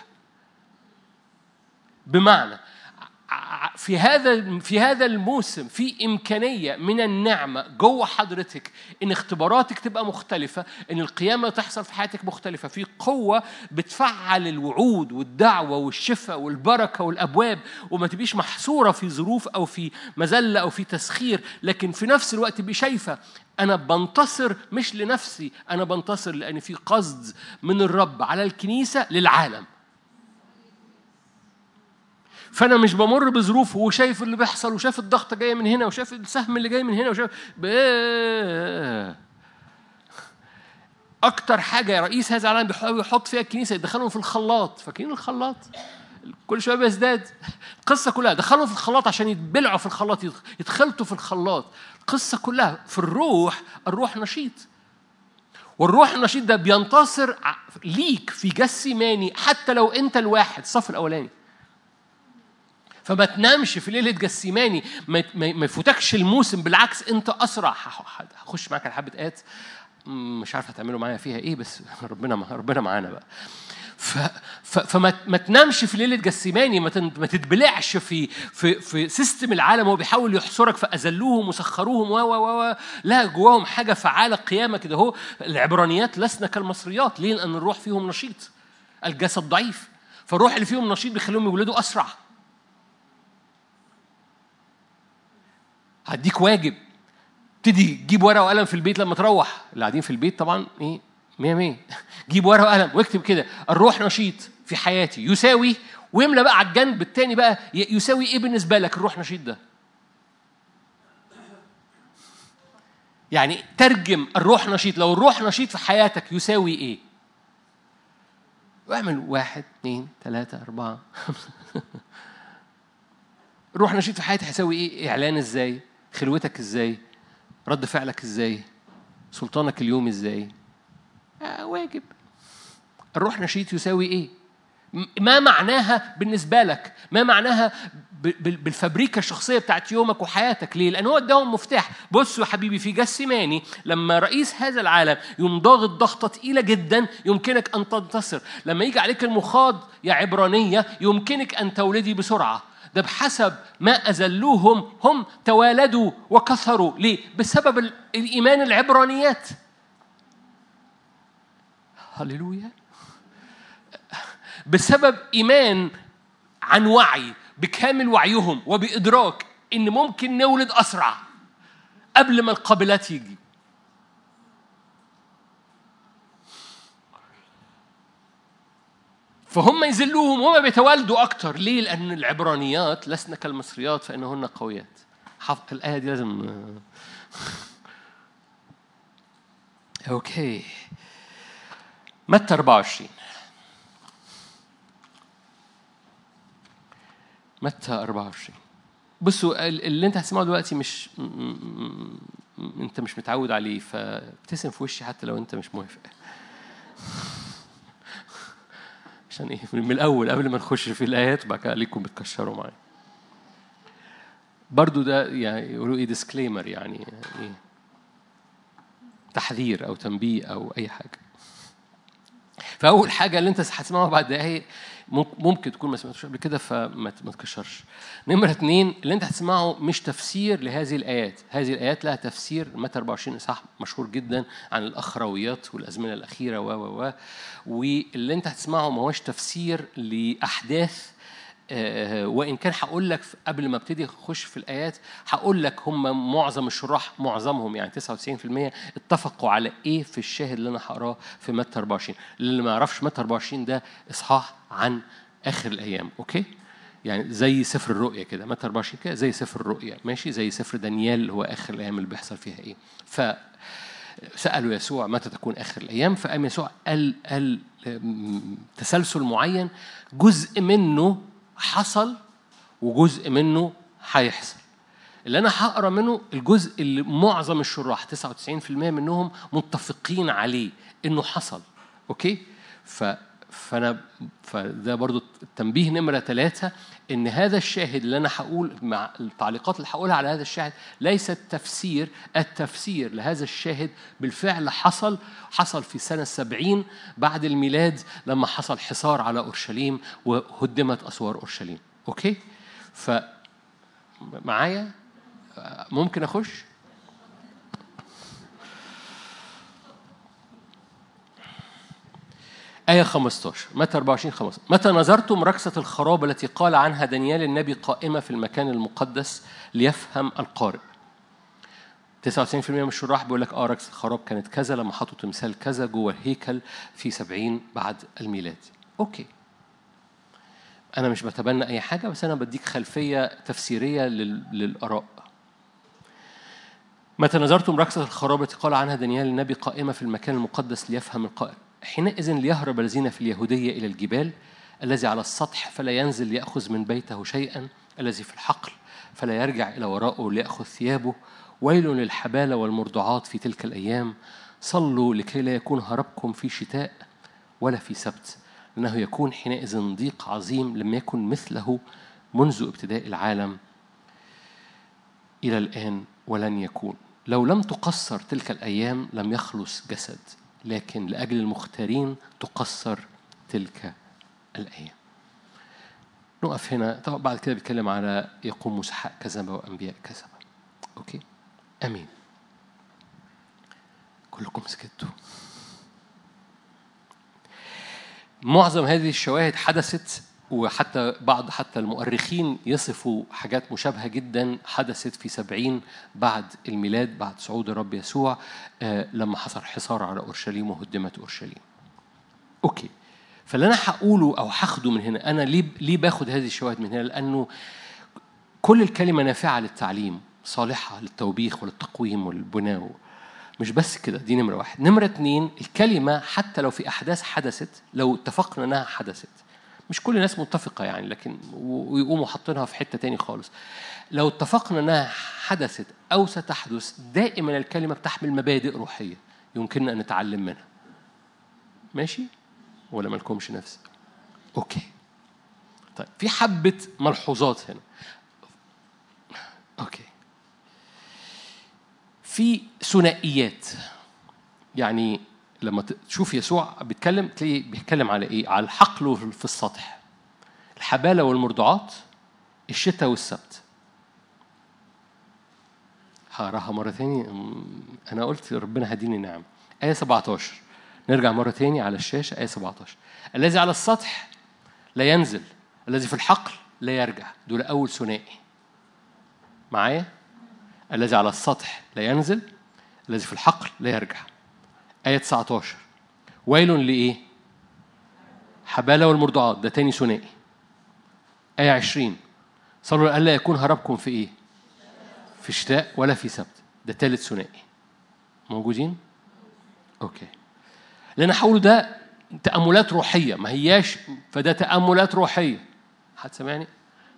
بمعنى في هذا في هذا الموسم في امكانيه من النعمه جوه حضرتك ان اختباراتك تبقى مختلفه ان القيامه تحصل في حياتك مختلفه في قوه بتفعل الوعود والدعوه والشفاء والبركه والابواب وما تبقيش محصوره في ظروف او في مذله او في تسخير لكن في نفس الوقت تبقي شايفه أنا بنتصر مش لنفسي أنا بنتصر لأن في قصد من الرب على الكنيسة للعالم فانا مش بمر بظروف وشايف اللي بيحصل وشايف الضغط جايه من هنا وشايف السهم اللي جاي من هنا وشايف اكتر حاجه رئيس هذا العالم بيحاول يحط فيها الكنيسه يدخلهم في الخلاط فاكرين الخلاط كل شويه بيزداد القصه كلها دخلهم في الخلاط عشان يتبلعوا في الخلاط يتخلطوا في الخلاط القصه كلها في الروح الروح نشيط والروح النشيط ده بينتصر ليك في جسماني حتى لو انت الواحد الصف الاولاني فما تنامش في ليله جسيماني ما يفوتكش الموسم بالعكس انت اسرع هخش معاك على حبه ايات مش عارف هتعملوا معايا فيها ايه بس ربنا ربنا معانا بقى ف ف فما ما تنامش في ليله جسيماني ما ما تتبلعش في في في سيستم العالم وهو بيحاول يحصرك فاذلوهم وسخروهم و و و لا جواهم حاجه فعاله قيامه كده اهو العبرانيات لسنا كالمصريات ليه؟ لان الروح فيهم نشيط الجسد ضعيف فالروح اللي فيهم نشيط بيخليهم يولدوا اسرع هديك واجب ابتدي جيب ورقه وقلم في البيت لما تروح اللي قاعدين في البيت طبعا ايه مية مية جيب ورقه وقلم واكتب كده الروح نشيط في حياتي يساوي ويملى بقى على الجنب التاني بقى يساوي ايه بالنسبه لك الروح نشيط ده يعني ترجم الروح نشيط لو الروح نشيط في حياتك يساوي ايه واعمل واحد اثنين ثلاثة أربعة خمسة الروح نشيط في حياتي هيساوي ايه إعلان ازاي خلوتك ازاي رد فعلك ازاي سلطانك اليوم ازاي آه واجب الروح نشيط يساوي ايه ما معناها بالنسبة لك ما معناها بالفبريكة الشخصية بتاعت يومك وحياتك ليه؟ لأن هو اداهم مفتاح بصوا يا حبيبي في جسماني لما رئيس هذا العالم يوم ضاغط ضغطة تقيلة جدا يمكنك أن تنتصر لما يجي عليك المخاض يا عبرانية يمكنك أن تولدي بسرعة ده بحسب ما أذلوهم هم توالدوا وكثروا ليه؟ بسبب الإيمان العبرانيات هللويا بسبب إيمان عن وعي بكامل وعيهم وبإدراك إن ممكن نولد أسرع قبل ما القابلات يجي فهم يذلوهم وهم بيتوالدوا أكتر ليه؟ لأن العبرانيات لسنا كالمصريات فإنهن قويات حفظ الآية دي لازم اوكي متى 24 متى 24 بصوا اللي انت هتسمعه دلوقتي مش م- م- م- انت مش متعود عليه فابتسم في وشي حتى لو انت مش موافق عشان ايه من الاول قبل ما نخش في الايات وبعد كده ليكم بتكشروا معايا برضو ده يعني يقولوا ايه ديسكليمر يعني ايه تحذير او تنبيه او اي حاجه فاول حاجه اللي انت هتسمعها بعد دقايق ممكن تكون ما سمعتوش قبل كده فما ما تكشرش نمرة اتنين اللي انت هتسمعه مش تفسير لهذه الآيات هذه الآيات لها تفسير متى 24 إصحاح مشهور جدا عن الأخرويات والأزمنة الأخيرة و و و واللي انت هتسمعه ما هوش تفسير لأحداث آه، وان كان هقول لك قبل ما ابتدي اخش في الايات هقول لك هم معظم الشراح معظمهم يعني 99% اتفقوا على ايه في الشاهد اللي انا هقراه في متى 24 اللي ما يعرفش متى 24 ده اصحاح عن اخر الايام اوكي يعني زي سفر الرؤيا كده متى 24 كده زي سفر الرؤيا ماشي زي سفر دانيال اللي هو اخر الايام اللي بيحصل فيها ايه ف سألوا يسوع متى تكون آخر الأيام فقام يسوع قال قال تسلسل معين جزء منه حصل وجزء منه هيحصل اللي انا هقرا منه الجزء اللي معظم الشراح 99% منهم متفقين عليه انه حصل اوكي ف فانا فده برضو التنبيه نمره ثلاثة ان هذا الشاهد اللي انا هقول مع التعليقات اللي هقولها على هذا الشاهد ليست تفسير التفسير لهذا الشاهد بالفعل حصل حصل في سنة سبعين بعد الميلاد لما حصل حصار على أورشليم وهدمت أسوار أورشليم أوكي ف معايا ممكن أخش آية 15 متى 24 15 متى نظرتم ركسة الخراب التي قال عنها دانيال النبي قائمة في المكان المقدس ليفهم القارئ 99% من الشراح بيقول لك اه ركسة الخراب كانت كذا لما حطوا تمثال كذا جوه الهيكل في 70 بعد الميلاد اوكي انا مش بتبنى اي حاجه بس انا بديك خلفيه تفسيريه للاراء متى نظرتم ركسة الخراب التي قال عنها دانيال النبي قائمة في المكان المقدس ليفهم القائل حينئذ ليهرب الذين في اليهودية إلى الجبال الذي على السطح فلا ينزل ليأخذ من بيته شيئا الذي في الحقل فلا يرجع إلى وراءه ليأخذ ثيابه ويل للحبالة والمرضعات في تلك الأيام صلوا لكي لا يكون هربكم في شتاء ولا في سبت لأنه يكون حينئذ ضيق عظيم لم يكن مثله منذ ابتداء العالم إلى الآن ولن يكون لو لم تقصر تلك الأيام لم يخلص جسد لكن لأجل المختارين تقصر تلك الأيام نقف هنا طبعا بعد كده بيتكلم على يقوم مسحاء كذبة وأنبياء كذبة أوكي أمين كلكم سكتوا معظم هذه الشواهد حدثت وحتى بعض حتى المؤرخين يصفوا حاجات مشابهة جدا حدثت في سبعين بعد الميلاد بعد صعود الرب يسوع لما حصل حصار على أورشليم وهدمت أورشليم أوكي فاللي أنا هقوله أو هاخده من هنا أنا ليه ليه باخد هذه الشواهد من هنا لأنه كل الكلمة نافعة للتعليم صالحة للتوبيخ وللتقويم والبناء مش بس كده دي نمرة واحد نمرة اتنين الكلمة حتى لو في أحداث حدثت لو اتفقنا إنها حدثت مش كل الناس متفقة يعني لكن ويقوموا حاطينها في حتة تاني خالص لو اتفقنا انها حدثت او ستحدث دائما الكلمة بتحمل مبادئ روحية يمكننا ان نتعلم منها ماشي ولا مالكمش نفس اوكي طيب في حبة ملحوظات هنا اوكي في ثنائيات يعني لما تشوف يسوع بيتكلم تلاقيه بيتكلم على ايه؟ على الحقل في السطح. الحبالة والمرضعات الشتاء والسبت. هقراها مرة تاني أنا قلت ربنا هديني نعم. آية 17 نرجع مرة تاني على الشاشة آية 17 الذي على السطح لا ينزل الذي في الحقل لا يرجع دول أول ثنائي. معايا؟ الذي على السطح لا ينزل الذي في الحقل لا يرجع. آية 19 ويل لإيه؟ حبالة والمرضعات ده تاني ثنائي آية 20 صلوا ألا يكون هربكم في إيه؟ في شتاء ولا في سبت ده تالت ثنائي موجودين؟ اوكي لان هقوله ده تاملات روحيه ما هياش فده تاملات روحيه حد سامعني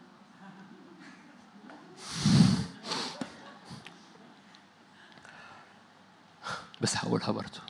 بس هقولها برضه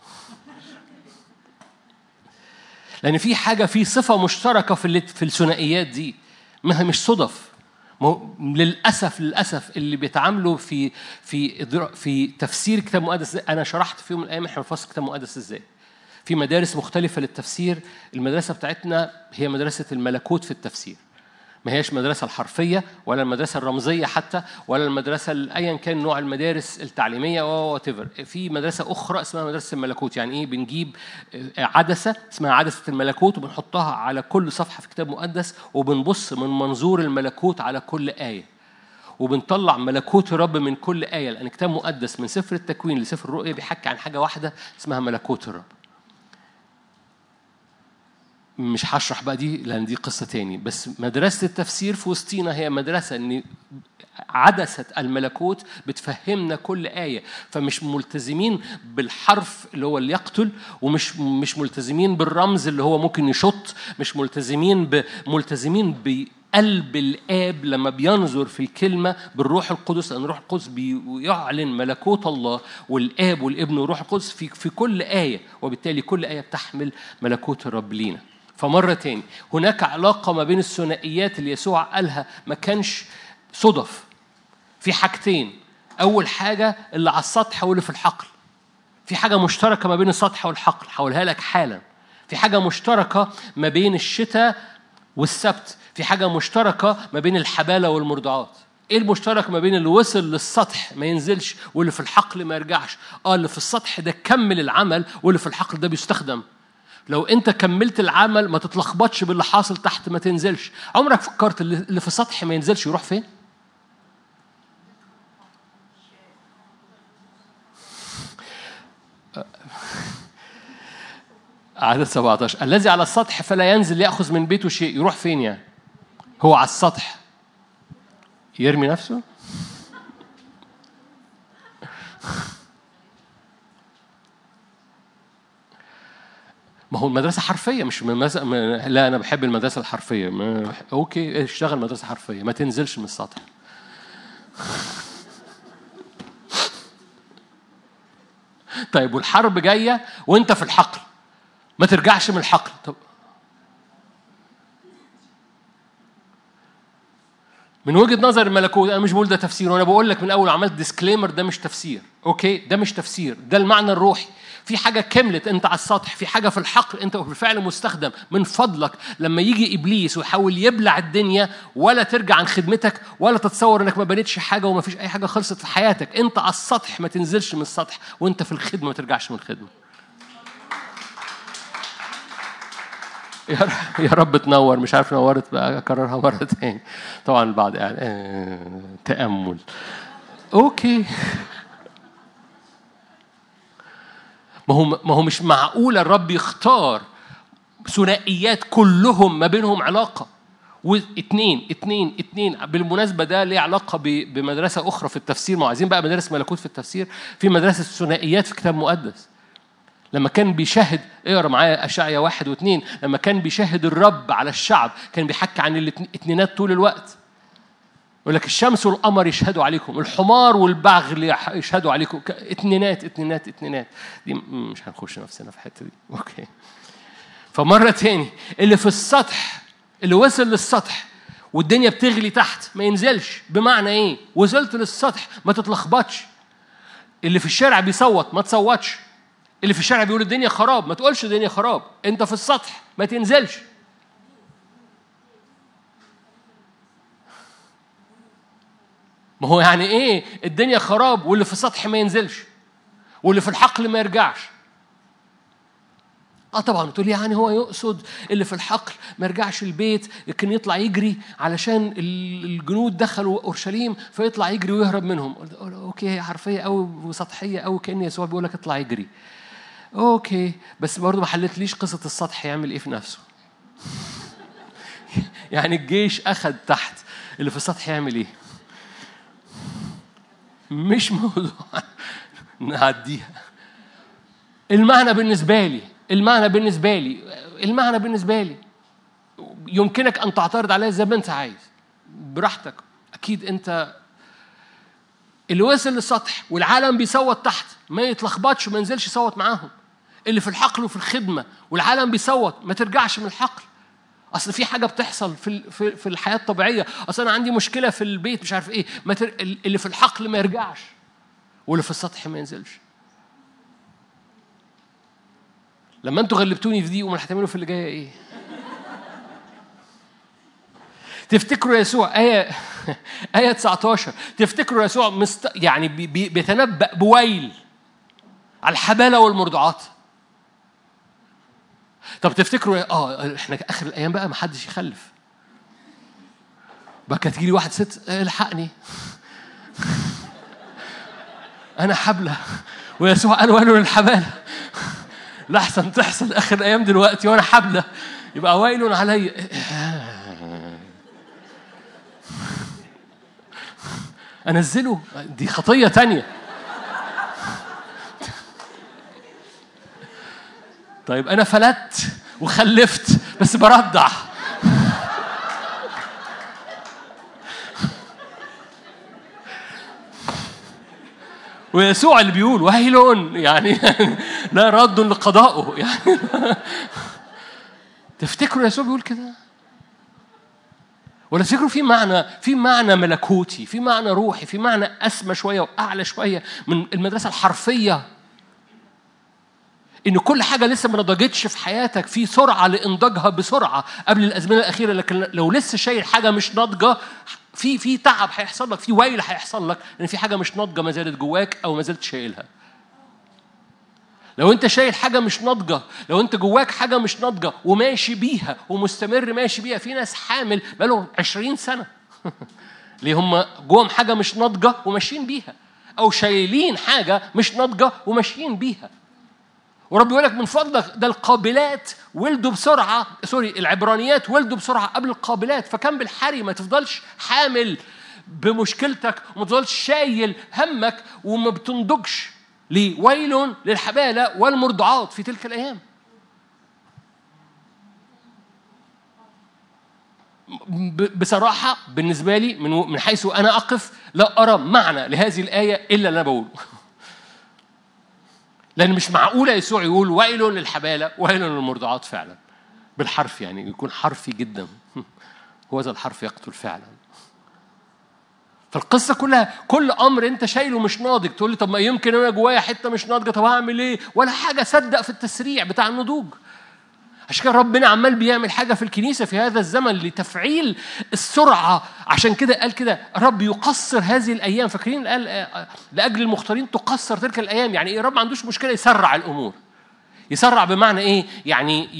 لان في حاجه في صفه مشتركه في اللي- في الثنائيات دي ما هي مش صدف ما هو للاسف للاسف اللي بيتعاملوا في في إدرا- في تفسير كتاب مقدس انا شرحت في يوم من الايام احنا بنفسر كتاب مقدس ازاي في مدارس مختلفه للتفسير المدرسه بتاعتنا هي مدرسه الملكوت في التفسير ما هياش المدرسة الحرفية ولا المدرسة الرمزية حتى ولا المدرسة ال- أيا كان نوع المدارس التعليمية وات في مدرسة أخرى اسمها مدرسة الملكوت يعني إيه بنجيب آه، عدسة اسمها عدسة الملكوت وبنحطها على كل صفحة في كتاب مقدس وبنبص من منظور الملكوت على كل آية وبنطلع ملكوت الرب من كل آية لأن كتاب مقدس من سفر التكوين لسفر الرؤيا بيحكي عن حاجة واحدة اسمها ملكوت الرب مش هشرح بقى دي لان دي قصه تاني بس مدرسه التفسير في وسطينا هي مدرسه ان عدسه الملكوت بتفهمنا كل ايه فمش ملتزمين بالحرف اللي هو اللي يقتل ومش مش ملتزمين بالرمز اللي هو ممكن يشط مش ملتزمين ب ملتزمين بقلب الاب لما بينظر في الكلمه بالروح القدس لان الروح القدس بيعلن ملكوت الله والاب والابن والروح القدس في في كل ايه وبالتالي كل ايه بتحمل ملكوت الرب لينا فمرة تاني هناك علاقة ما بين الثنائيات اللي يسوع قالها ما كانش صدف في حاجتين أول حاجة اللي على السطح واللي في الحقل في حاجة مشتركة ما بين السطح والحقل هقولها لك حالا في حاجة مشتركة ما بين الشتاء والسبت في حاجة مشتركة ما بين الحبالة والمرضعات ايه المشترك ما بين اللي وصل للسطح ما ينزلش واللي في الحقل ما يرجعش اه اللي في السطح ده كمل العمل واللي في الحقل ده بيستخدم لو انت كملت العمل ما تتلخبطش باللي حاصل تحت ما تنزلش عمرك فكرت اللي اللي في السطح ما ينزلش يروح فين عدد 17 الذي على السطح فلا ينزل يأخذ من بيته شيء يروح فين يعني هو على السطح يرمي نفسه ما هو المدرسة حرفية مش من مز... ما... لا أنا بحب المدرسة الحرفية ما... أوكي اشتغل مدرسة حرفية ما تنزلش من السطح طيب والحرب جاية وأنت في الحقل ما ترجعش من الحقل طب من وجهه نظر الملكوت انا مش بقول ده تفسير وانا بقول لك من اول عملت ديسكليمر ده مش تفسير اوكي ده مش تفسير ده المعنى الروحي في حاجه كملت انت على السطح في حاجه في الحقل انت بالفعل مستخدم من فضلك لما يجي ابليس ويحاول يبلع الدنيا ولا ترجع عن خدمتك ولا تتصور انك ما بنيتش حاجه وما فيش اي حاجه خلصت في حياتك انت على السطح ما تنزلش من السطح وانت في الخدمه ما ترجعش من الخدمه يا رب يا رب تنور مش عارف نورت بقى اكررها مره تاني طبعا البعض يعني آه تامل اوكي ما هو ما هو مش معقول الرب يختار ثنائيات كلهم ما بينهم علاقه واثنين اثنين اثنين بالمناسبه ده ليه علاقه ب- بمدرسه اخرى في التفسير ما هو عايزين بقى مدارس ملكوت في التفسير في مدرسه الثنائيات في كتاب مقدس لما كان بيشاهد اقرا معايا اشعيا واحد واثنين لما كان بيشاهد الرب على الشعب كان بيحكي عن الاثنينات طول الوقت يقول لك الشمس والقمر يشهدوا عليكم الحمار والبغل يح- يشهدوا عليكم ك- اتنينات اتنينات اتنينات دي م- مش هنخش نفسنا في الحته دي اوكي فمره تاني اللي في السطح اللي وصل للسطح والدنيا بتغلي تحت ما ينزلش بمعنى ايه وصلت للسطح ما تتلخبطش اللي في الشارع بيصوت ما تصوتش اللي في الشارع بيقول الدنيا خراب ما تقولش الدنيا خراب انت في السطح ما تنزلش ما هو يعني ايه الدنيا خراب واللي في السطح ما ينزلش واللي في الحقل ما يرجعش اه طبعا تقول يعني هو يقصد اللي في الحقل ما يرجعش البيت لكن يطلع يجري علشان ال- الجنود دخلوا اورشليم فيطلع يجري ويهرب منهم قلت له اوكي هي حرفيه قوي وسطحيه قوي كان يسوع بيقول لك اطلع يجري اوكي بس برضه ما حلتليش قصه السطح يعمل ايه في نفسه يعني الجيش اخذ تحت اللي في السطح يعمل ايه مش موضوع نعديها المعنى بالنسبة لي المعنى بالنسبة لي المعنى بالنسبة لي يمكنك أن تعترض عليه زي ما أنت عايز براحتك أكيد أنت اللي وصل للسطح والعالم بيصوت تحت ما يتلخبطش وما ينزلش يصوت معاهم اللي في الحقل وفي الخدمة والعالم بيصوت ما ترجعش من الحقل اصل في حاجه بتحصل في في في الحياه الطبيعيه اصل انا عندي مشكله في البيت مش عارف ايه ما تر... اللي في الحقل ما يرجعش واللي في السطح ما ينزلش لما انتوا غلبتوني في دي امال هتعملوا في اللي جايه ايه تفتكروا يسوع آية آية 19 تفتكروا يسوع مست... يعني بي... بي... بيتنبأ بويل على الحبالة والمرضعات طب تفتكروا اه احنا اخر الايام بقى ما حدش يخلف بقى تيجي لي واحد ست الحقني انا حبله ويسوع قال ويل للحباله لحسن تحصل اخر الايام دلوقتي وانا حبله يبقى ويل علي انزله دي خطيه تانية طيب انا فلت وخلفت بس برضع ويسوع اللي بيقول ويل يعني لا رد لقضائه يعني تفتكروا يسوع بيقول كده ولا تفتكروا في معنى في معنى ملكوتي في معنى روحي في معنى اسمى شويه واعلى شويه من المدرسه الحرفيه ان كل حاجه لسه ما نضجتش في حياتك في سرعه لانضاجها بسرعه قبل الازمنه الاخيره لكن لو لسه شايل حاجه مش ناضجه في في تعب هيحصل لك في ويل هيحصل لك لان في حاجه مش ناضجه ما زالت جواك او ما زلت شايلها لو انت شايل حاجه مش ناضجه لو انت جواك حاجه مش ناضجه وماشي بيها ومستمر ماشي بيها في ناس حامل بقالهم 20 سنه ليه هم جواهم حاجه مش ناضجه وماشيين بيها او شايلين حاجه مش ناضجه وماشيين بيها ورب يقول لك من فضلك ده القابلات ولدوا بسرعه سوري العبرانيات ولدوا بسرعه قبل القابلات فكان بالحري ما تفضلش حامل بمشكلتك وما تفضلش شايل همك وما بتنضجش ليه؟ ويل للحبالة والمرضعات في تلك الأيام بصراحة بالنسبة لي من من حيث أنا أقف لا أرى معنى لهذه الآية إلا اللي أنا بقوله لأن مش معقولة يسوع يقول ويل للحبالة ويل للمرضعات فعلا بالحرف يعني يكون حرفي جدا هو هذا الحرف يقتل فعلا فالقصة كلها كل أمر أنت شايله مش ناضج تقول لي طب ما يمكن أنا جوايا حتة مش ناضجة طب هعمل إيه؟ ولا حاجة صدق في التسريع بتاع النضوج عشان كده ربنا عمال بيعمل حاجة في الكنيسة في هذا الزمن لتفعيل السرعة عشان كده قال كده رب يقصر هذه الأيام فاكرين قال لأجل المختارين تقصر تلك الأيام يعني إيه رب ما عندوش مشكلة يسرع الأمور يسرع بمعنى ايه؟ يعني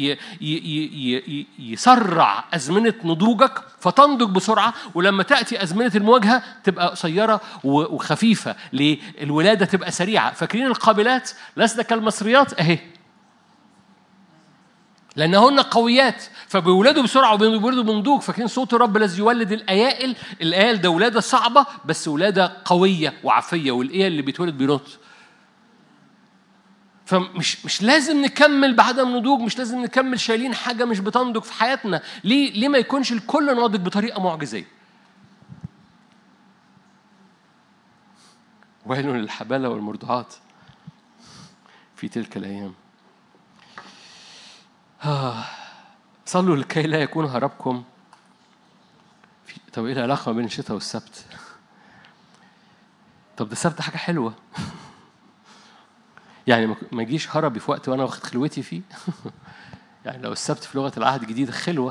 يسرع ازمنه نضوجك فتنضج بسرعه ولما تاتي ازمنه المواجهه تبقى قصيره وخفيفه ليه؟ الولاده تبقى سريعه، فاكرين القابلات؟ لسنا كالمصريات اهي. لانهن قويات فبيولدوا بسرعه وبيولدوا بنضوج فاكرين صوت الرب الذي يولد الايائل الايائل ده ولاده صعبه بس ولاده قويه وعافيه والايه اللي بيتولد بينط فمش مش لازم نكمل بعدم نضوج مش لازم نكمل شايلين حاجه مش بتنضج في حياتنا ليه ليه ما يكونش الكل ناضج بطريقه معجزيه ويل للحبالة والمرضعات في تلك الأيام آه. صلوا لكي لا يكون هربكم في... طب ايه العلاقة بين الشتاء والسبت؟ طب ده السبت حاجة حلوة يعني ما يجيش هربي في وقت وانا واخد خلوتي فيه يعني لو السبت في لغه العهد الجديد خلوه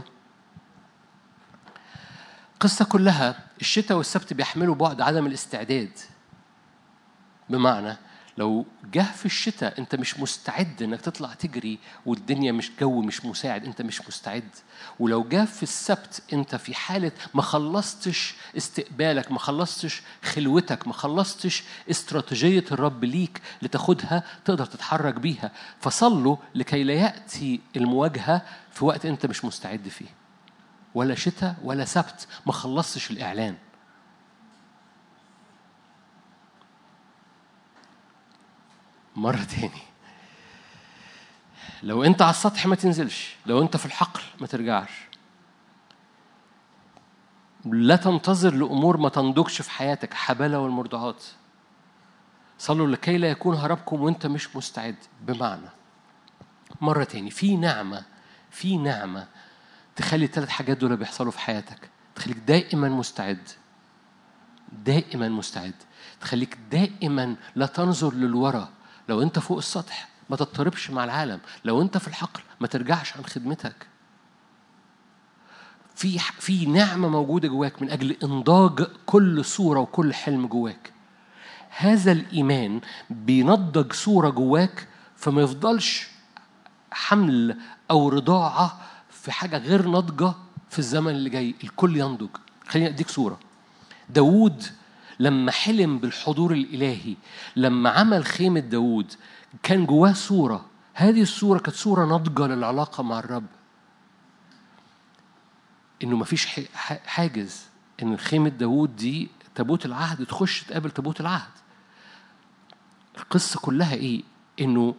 القصه كلها الشتاء والسبت بيحملوا بعد عدم الاستعداد بمعنى لو جه في الشتاء انت مش مستعد انك تطلع تجري والدنيا مش جو مش مساعد انت مش مستعد ولو جه في السبت انت في حاله ما خلصتش استقبالك ما خلصتش خلوتك ما خلصتش استراتيجيه الرب ليك لتاخدها تقدر تتحرك بيها فصلوا لكي لا ياتي المواجهه في وقت انت مش مستعد فيه ولا شتاء ولا سبت ما خلصتش الاعلان مرة تاني لو انت على السطح ما تنزلش لو انت في الحقل ما ترجعش لا تنتظر لامور ما تنضجش في حياتك حبالة والمرضعات صلوا لكي لا يكون هربكم وانت مش مستعد بمعنى مرة تاني في نعمة في نعمة تخلي الثلاث حاجات دول بيحصلوا في حياتك تخليك دائما مستعد دائما مستعد تخليك دائما لا تنظر للورا لو انت فوق السطح ما تضطربش مع العالم لو انت في الحقل ما ترجعش عن خدمتك في في نعمة موجودة جواك من أجل إنضاج كل صورة وكل حلم جواك هذا الإيمان بينضج صورة جواك فما يفضلش حمل أو رضاعة في حاجة غير ناضجة في الزمن اللي جاي الكل ينضج خليني أديك صورة داوود لما حلم بالحضور الإلهي لما عمل خيمة داوود كان جواه صورة هذه الصورة كانت صورة ناضجة للعلاقة مع الرب إنه مفيش حاجز إن خيمة داوود دي تابوت العهد تخش تقابل تابوت العهد القصة كلها إيه؟ إنه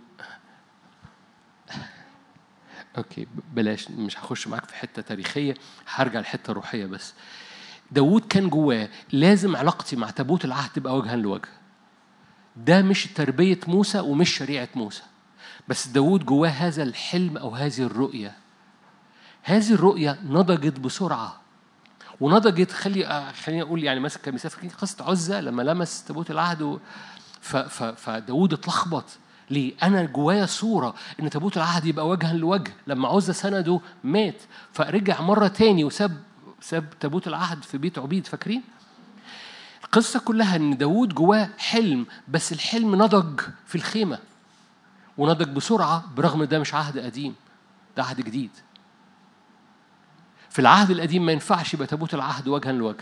اوكي بلاش مش هخش معاك في حته تاريخيه هرجع لحته روحيه بس داوود كان جواه لازم علاقتي مع تابوت العهد تبقى وجها لوجه ده مش تربيه موسى ومش شريعه موسى بس داوود جواه هذا الحلم او هذه الرؤيه هذه الرؤيه نضجت بسرعه ونضجت خلي خليني اقول يعني مثلا كمثال قصه عزه لما لمس تابوت العهد فداوود اتلخبط ليه؟ أنا جوايا صورة إن تابوت العهد يبقى وجها لوجه، لما عزة سنده مات فرجع مرة تاني وساب ساب تابوت العهد في بيت عبيد فاكرين؟ القصة كلها إن داوود جواه حلم بس الحلم نضج في الخيمة ونضج بسرعة برغم ده مش عهد قديم ده عهد جديد في العهد القديم ما ينفعش يبقى تابوت العهد وجها لوجه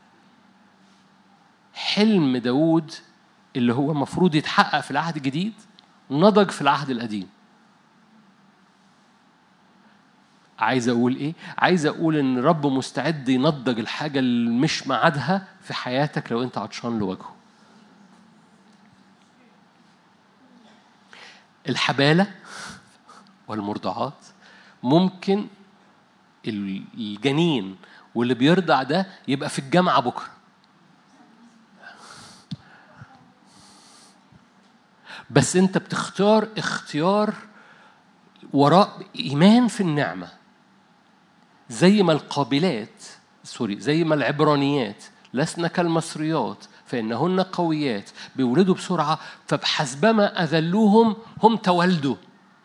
حلم داوود اللي هو المفروض يتحقق في العهد الجديد نضج في العهد القديم عايز اقول ايه عايز اقول ان الرب مستعد ينضج الحاجه اللي مش معادها في حياتك لو انت عطشان لوجهه الحباله والمرضعات ممكن الجنين واللي بيرضع ده يبقى في الجامعه بكره بس انت بتختار اختيار وراء ايمان في النعمه زي ما القابلات سوري زي ما العبرانيات لسنا كالمصريات فإنهن قويات بيولدوا بسرعة فبحسبما أذلوهم هم تولدوا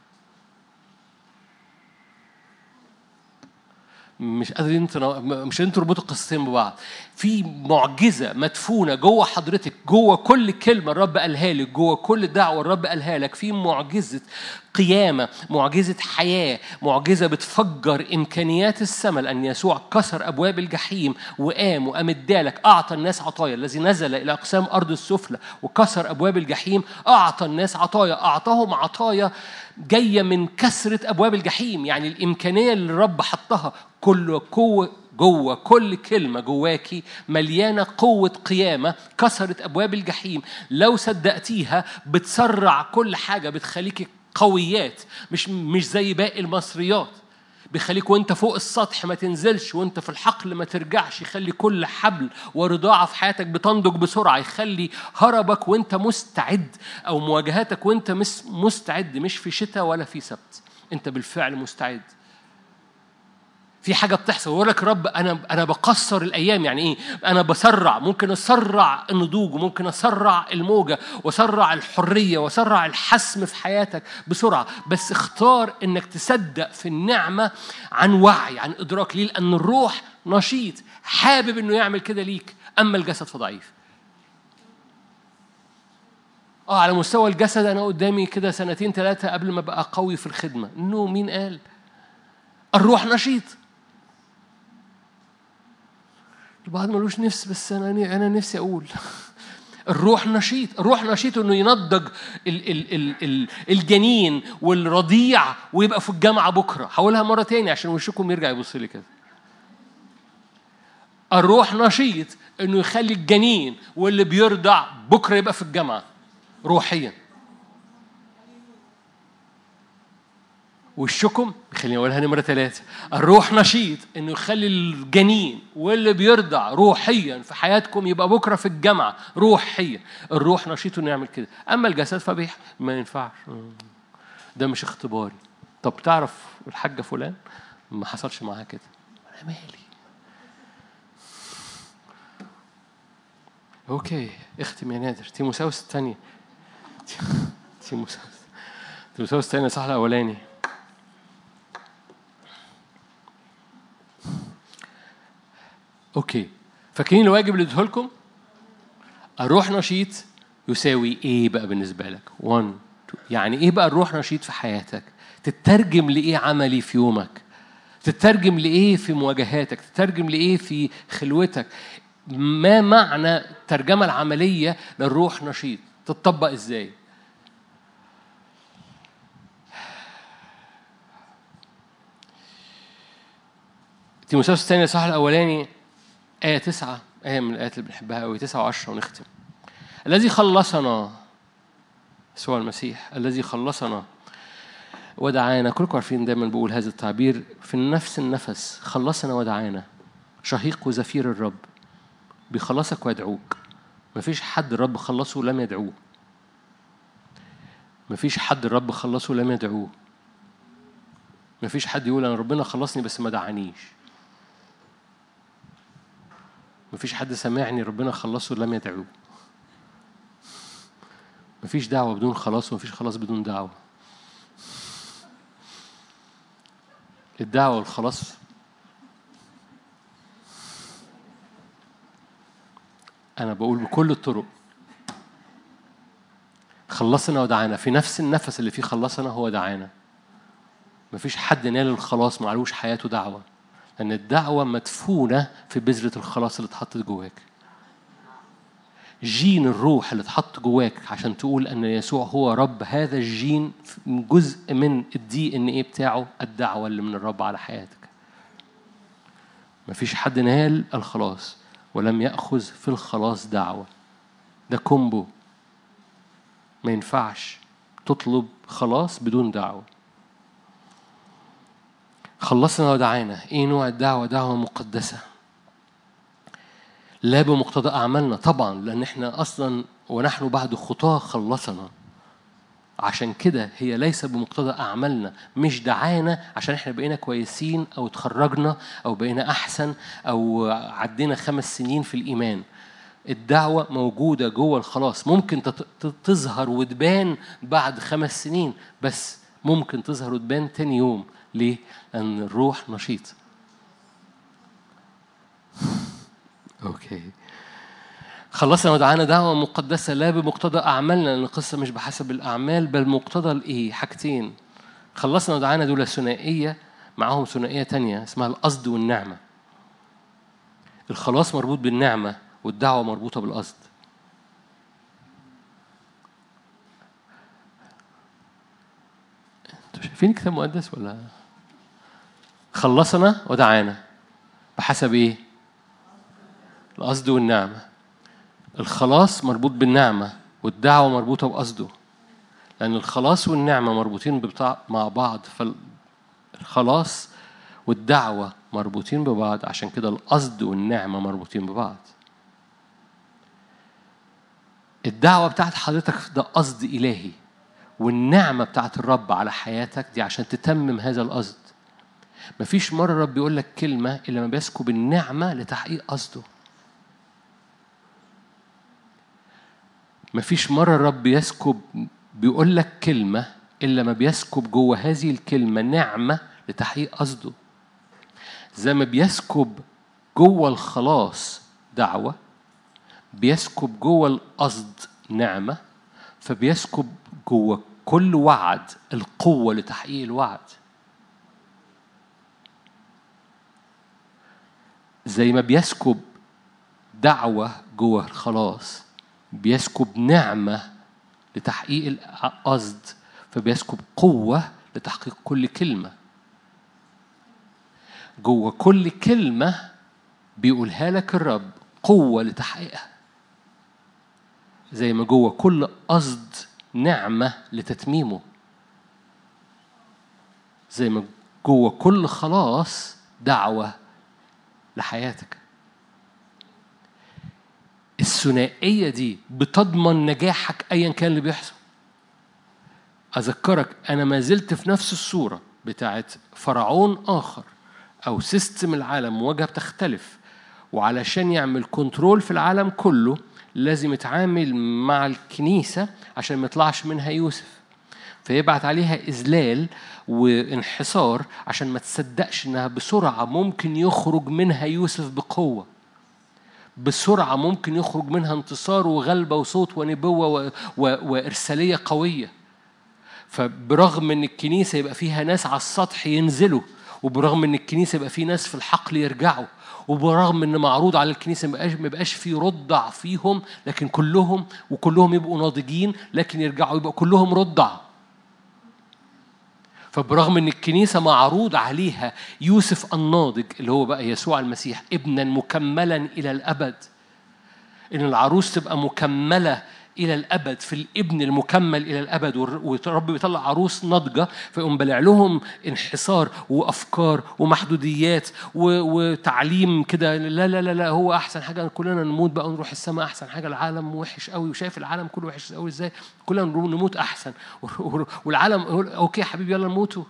مش قادرين مش انتوا تربطوا القصتين ببعض في معجزه مدفونه جوه حضرتك جوه كل كلمه الرب قالها لك جوه كل دعوه الرب قالها لك في معجزه قيامة معجزة حياة معجزة بتفجر إمكانيات السماء لأن يسوع كسر أبواب الجحيم وقام وقام ادالك أعطى الناس عطايا الذي نزل إلى أقسام أرض السفلى وكسر أبواب الجحيم أعطى الناس عطايا أعطاهم عطايا جاية من كسرة أبواب الجحيم يعني الإمكانية اللي الرب حطها كل قوة جوه كل كلمة جواكي مليانة قوة قيامة كسرت أبواب الجحيم لو صدقتيها بتسرع كل حاجة بتخليكي قويات مش مش زي باقي المصريات بيخليك وانت فوق السطح ما تنزلش وانت في الحقل ما ترجعش يخلي كل حبل ورضاعة في حياتك بتنضج بسرعة يخلي هربك وانت مستعد او مواجهاتك وانت مش مستعد مش في شتاء ولا في سبت انت بالفعل مستعد في حاجه بتحصل ويقول لك رب انا انا بقصر الايام يعني ايه انا بسرع ممكن اسرع النضوج وممكن اسرع الموجه واسرع الحريه واسرع الحسم في حياتك بسرعه بس اختار انك تصدق في النعمه عن وعي عن ادراك ليه لان الروح نشيط حابب انه يعمل كده ليك اما الجسد فضعيف اه على مستوى الجسد انا قدامي كده سنتين ثلاثه قبل ما ابقى قوي في الخدمه انه مين قال الروح نشيط البعض ملوش نفس بس انا انا نفسي اقول الروح نشيط الروح نشيط انه ينضج ال ال ال ال الجنين والرضيع ويبقى في الجامعه بكره هقولها مره تاني عشان وشكم يرجع يبص لي كده الروح نشيط انه يخلي الجنين واللي بيرضع بكره يبقى في الجامعه روحيا وشكم خليني اقولها نمره ثلاثه الروح نشيط انه يخلي الجنين واللي بيرضع روحيا في حياتكم يبقى بكره في الجامعه روحيا الروح نشيط انه يعمل كده اما الجسد فبيح ما ينفعش ده مش اختباري طب تعرف الحاجه فلان ما حصلش معاها كده انا مالي اوكي اختم يا نادر تيموساوس الثانيه تيموساوس تيموساوس الثانيه صح الاولاني اوكي فاكرين الواجب اللي اديته لكم الروح نشيط يساوي ايه بقى بالنسبه لك 1 يعني ايه بقى الروح نشيط في حياتك تترجم لايه عملي في يومك تترجم لايه في مواجهاتك تترجم لايه في خلوتك ما معنى الترجمه العمليه للروح نشيط تطبق ازاي تيموثاوس الثاني الصح الاولاني آية تسعة آية من الآيات اللي بنحبها قوي تسعة وعشرة ونختم الذي خلصنا يسوع المسيح الذي خلصنا ودعانا كلكم عارفين دايما بقول هذا التعبير في نفس النفس خلصنا ودعانا شهيق وزفير الرب بيخلصك ويدعوك مفيش حد الرب خلصه لم يدعوه مفيش حد الرب خلصه لم يدعوه مفيش حد يقول انا ربنا خلصني بس ما دعانيش مفيش حد سمعني ربنا خلصه لم يدعوه مفيش دعوة بدون خلاص ومفيش خلاص بدون دعوة الدعوة والخلاص أنا بقول بكل الطرق خلصنا ودعانا في نفس النفس اللي فيه خلصنا هو دعانا مفيش حد نال الخلاص معلوش حياته دعوة لأن الدعوة مدفونة في بذرة الخلاص اللي اتحطت جواك جين الروح اللي اتحط جواك عشان تقول ان يسوع هو رب هذا الجين جزء من الدي ان ايه بتاعه الدعوه اللي من الرب على حياتك مفيش حد نال الخلاص ولم ياخذ في الخلاص دعوه ده كومبو ما ينفعش تطلب خلاص بدون دعوه خلصنا ودعانا ايه نوع الدعوه دعوه مقدسه لا بمقتضى اعمالنا طبعا لان احنا اصلا ونحن بعد خطاه خلصنا عشان كده هي ليس بمقتضى اعمالنا مش دعانا عشان احنا بقينا كويسين او اتخرجنا او بقينا احسن او عدينا خمس سنين في الايمان الدعوة موجودة جوه الخلاص ممكن تظهر وتبان بعد خمس سنين بس ممكن تظهر وتبان تاني يوم ليه؟ لأن الروح نشيط أوكي خلصنا ودعانا دعوة مقدسة لا بمقتضى أعمالنا لأن القصة مش بحسب الأعمال بل مقتضى الإيه؟ حاجتين خلصنا ودعانا دول ثنائية معاهم ثنائية تانية اسمها القصد والنعمة الخلاص مربوط بالنعمة والدعوة مربوطة بالقصد انتوا شايفين كتاب مقدس ولا خلصنا ودعانا بحسب ايه القصد والنعمة الخلاص مربوط بالنعمة والدعوة مربوطة بقصده لأن الخلاص والنعمة مربوطين مع بعض فالخلاص والدعوة مربوطين ببعض عشان كده القصد والنعمة مربوطين ببعض الدعوة بتاعت حضرتك ده قصد إلهي والنعمة بتاعت الرب على حياتك دي عشان تتمم هذا القصد مفيش مرة الرب بيقول لك كلمة إلا ما بيسكب النعمة لتحقيق قصده مفيش مرة الرب يسكب بيقول لك كلمة إلا ما بيسكب جوه هذه الكلمة نعمة لتحقيق قصده زي ما بيسكب جوه الخلاص دعوة بيسكب جوه القصد نعمة فبيسكب جوه كل وعد القوة لتحقيق الوعد زي ما بيسكب دعوة جوه الخلاص بيسكب نعمة لتحقيق القصد فبيسكب قوة لتحقيق كل كلمة جوه كل كلمة بيقولها لك الرب قوة لتحقيقها زي ما جوه كل قصد نعمة لتتميمه زي ما جوه كل خلاص دعوة لحياتك الثنائية دي بتضمن نجاحك أيا كان اللي بيحصل أذكرك أنا ما زلت في نفس الصورة بتاعت فرعون آخر أو سيستم العالم مواجهة بتختلف وعلشان يعمل كنترول في العالم كله لازم يتعامل مع الكنيسة عشان ما يطلعش منها يوسف فيبعت عليها إذلال وانحصار عشان ما تصدقش إنها بسرعة ممكن يخرج منها يوسف بقوة بسرعة ممكن يخرج منها انتصار وغلبة وصوت ونبوة و... و... وإرسالية قوية فبرغم ان الكنيسه يبقى فيها ناس على السطح ينزلوا وبرغم ان الكنيسه يبقى فيه ناس في الحقل يرجعوا وبرغم ان معروض على الكنيسه ما يبقاش ما يبقاش في رضع فيهم لكن كلهم وكلهم يبقوا ناضجين لكن يرجعوا يبقوا كلهم رضع فبرغم ان الكنيسه معروض عليها يوسف الناضج اللي هو بقى يسوع المسيح ابنا مكملا الى الابد ان العروس تبقى مكمله إلى الأبد في الابن المكمل إلى الأبد والرب بيطلع عروس ناضجة فيقوم بلع لهم انحصار وأفكار ومحدوديات وتعليم كده لا لا لا لا هو أحسن حاجة كلنا نموت بقى ونروح السماء أحسن حاجة العالم وحش قوي وشايف العالم كله وحش قوي إزاي كلنا نموت أحسن والعالم أوكي يا حبيبي يلا نموتوا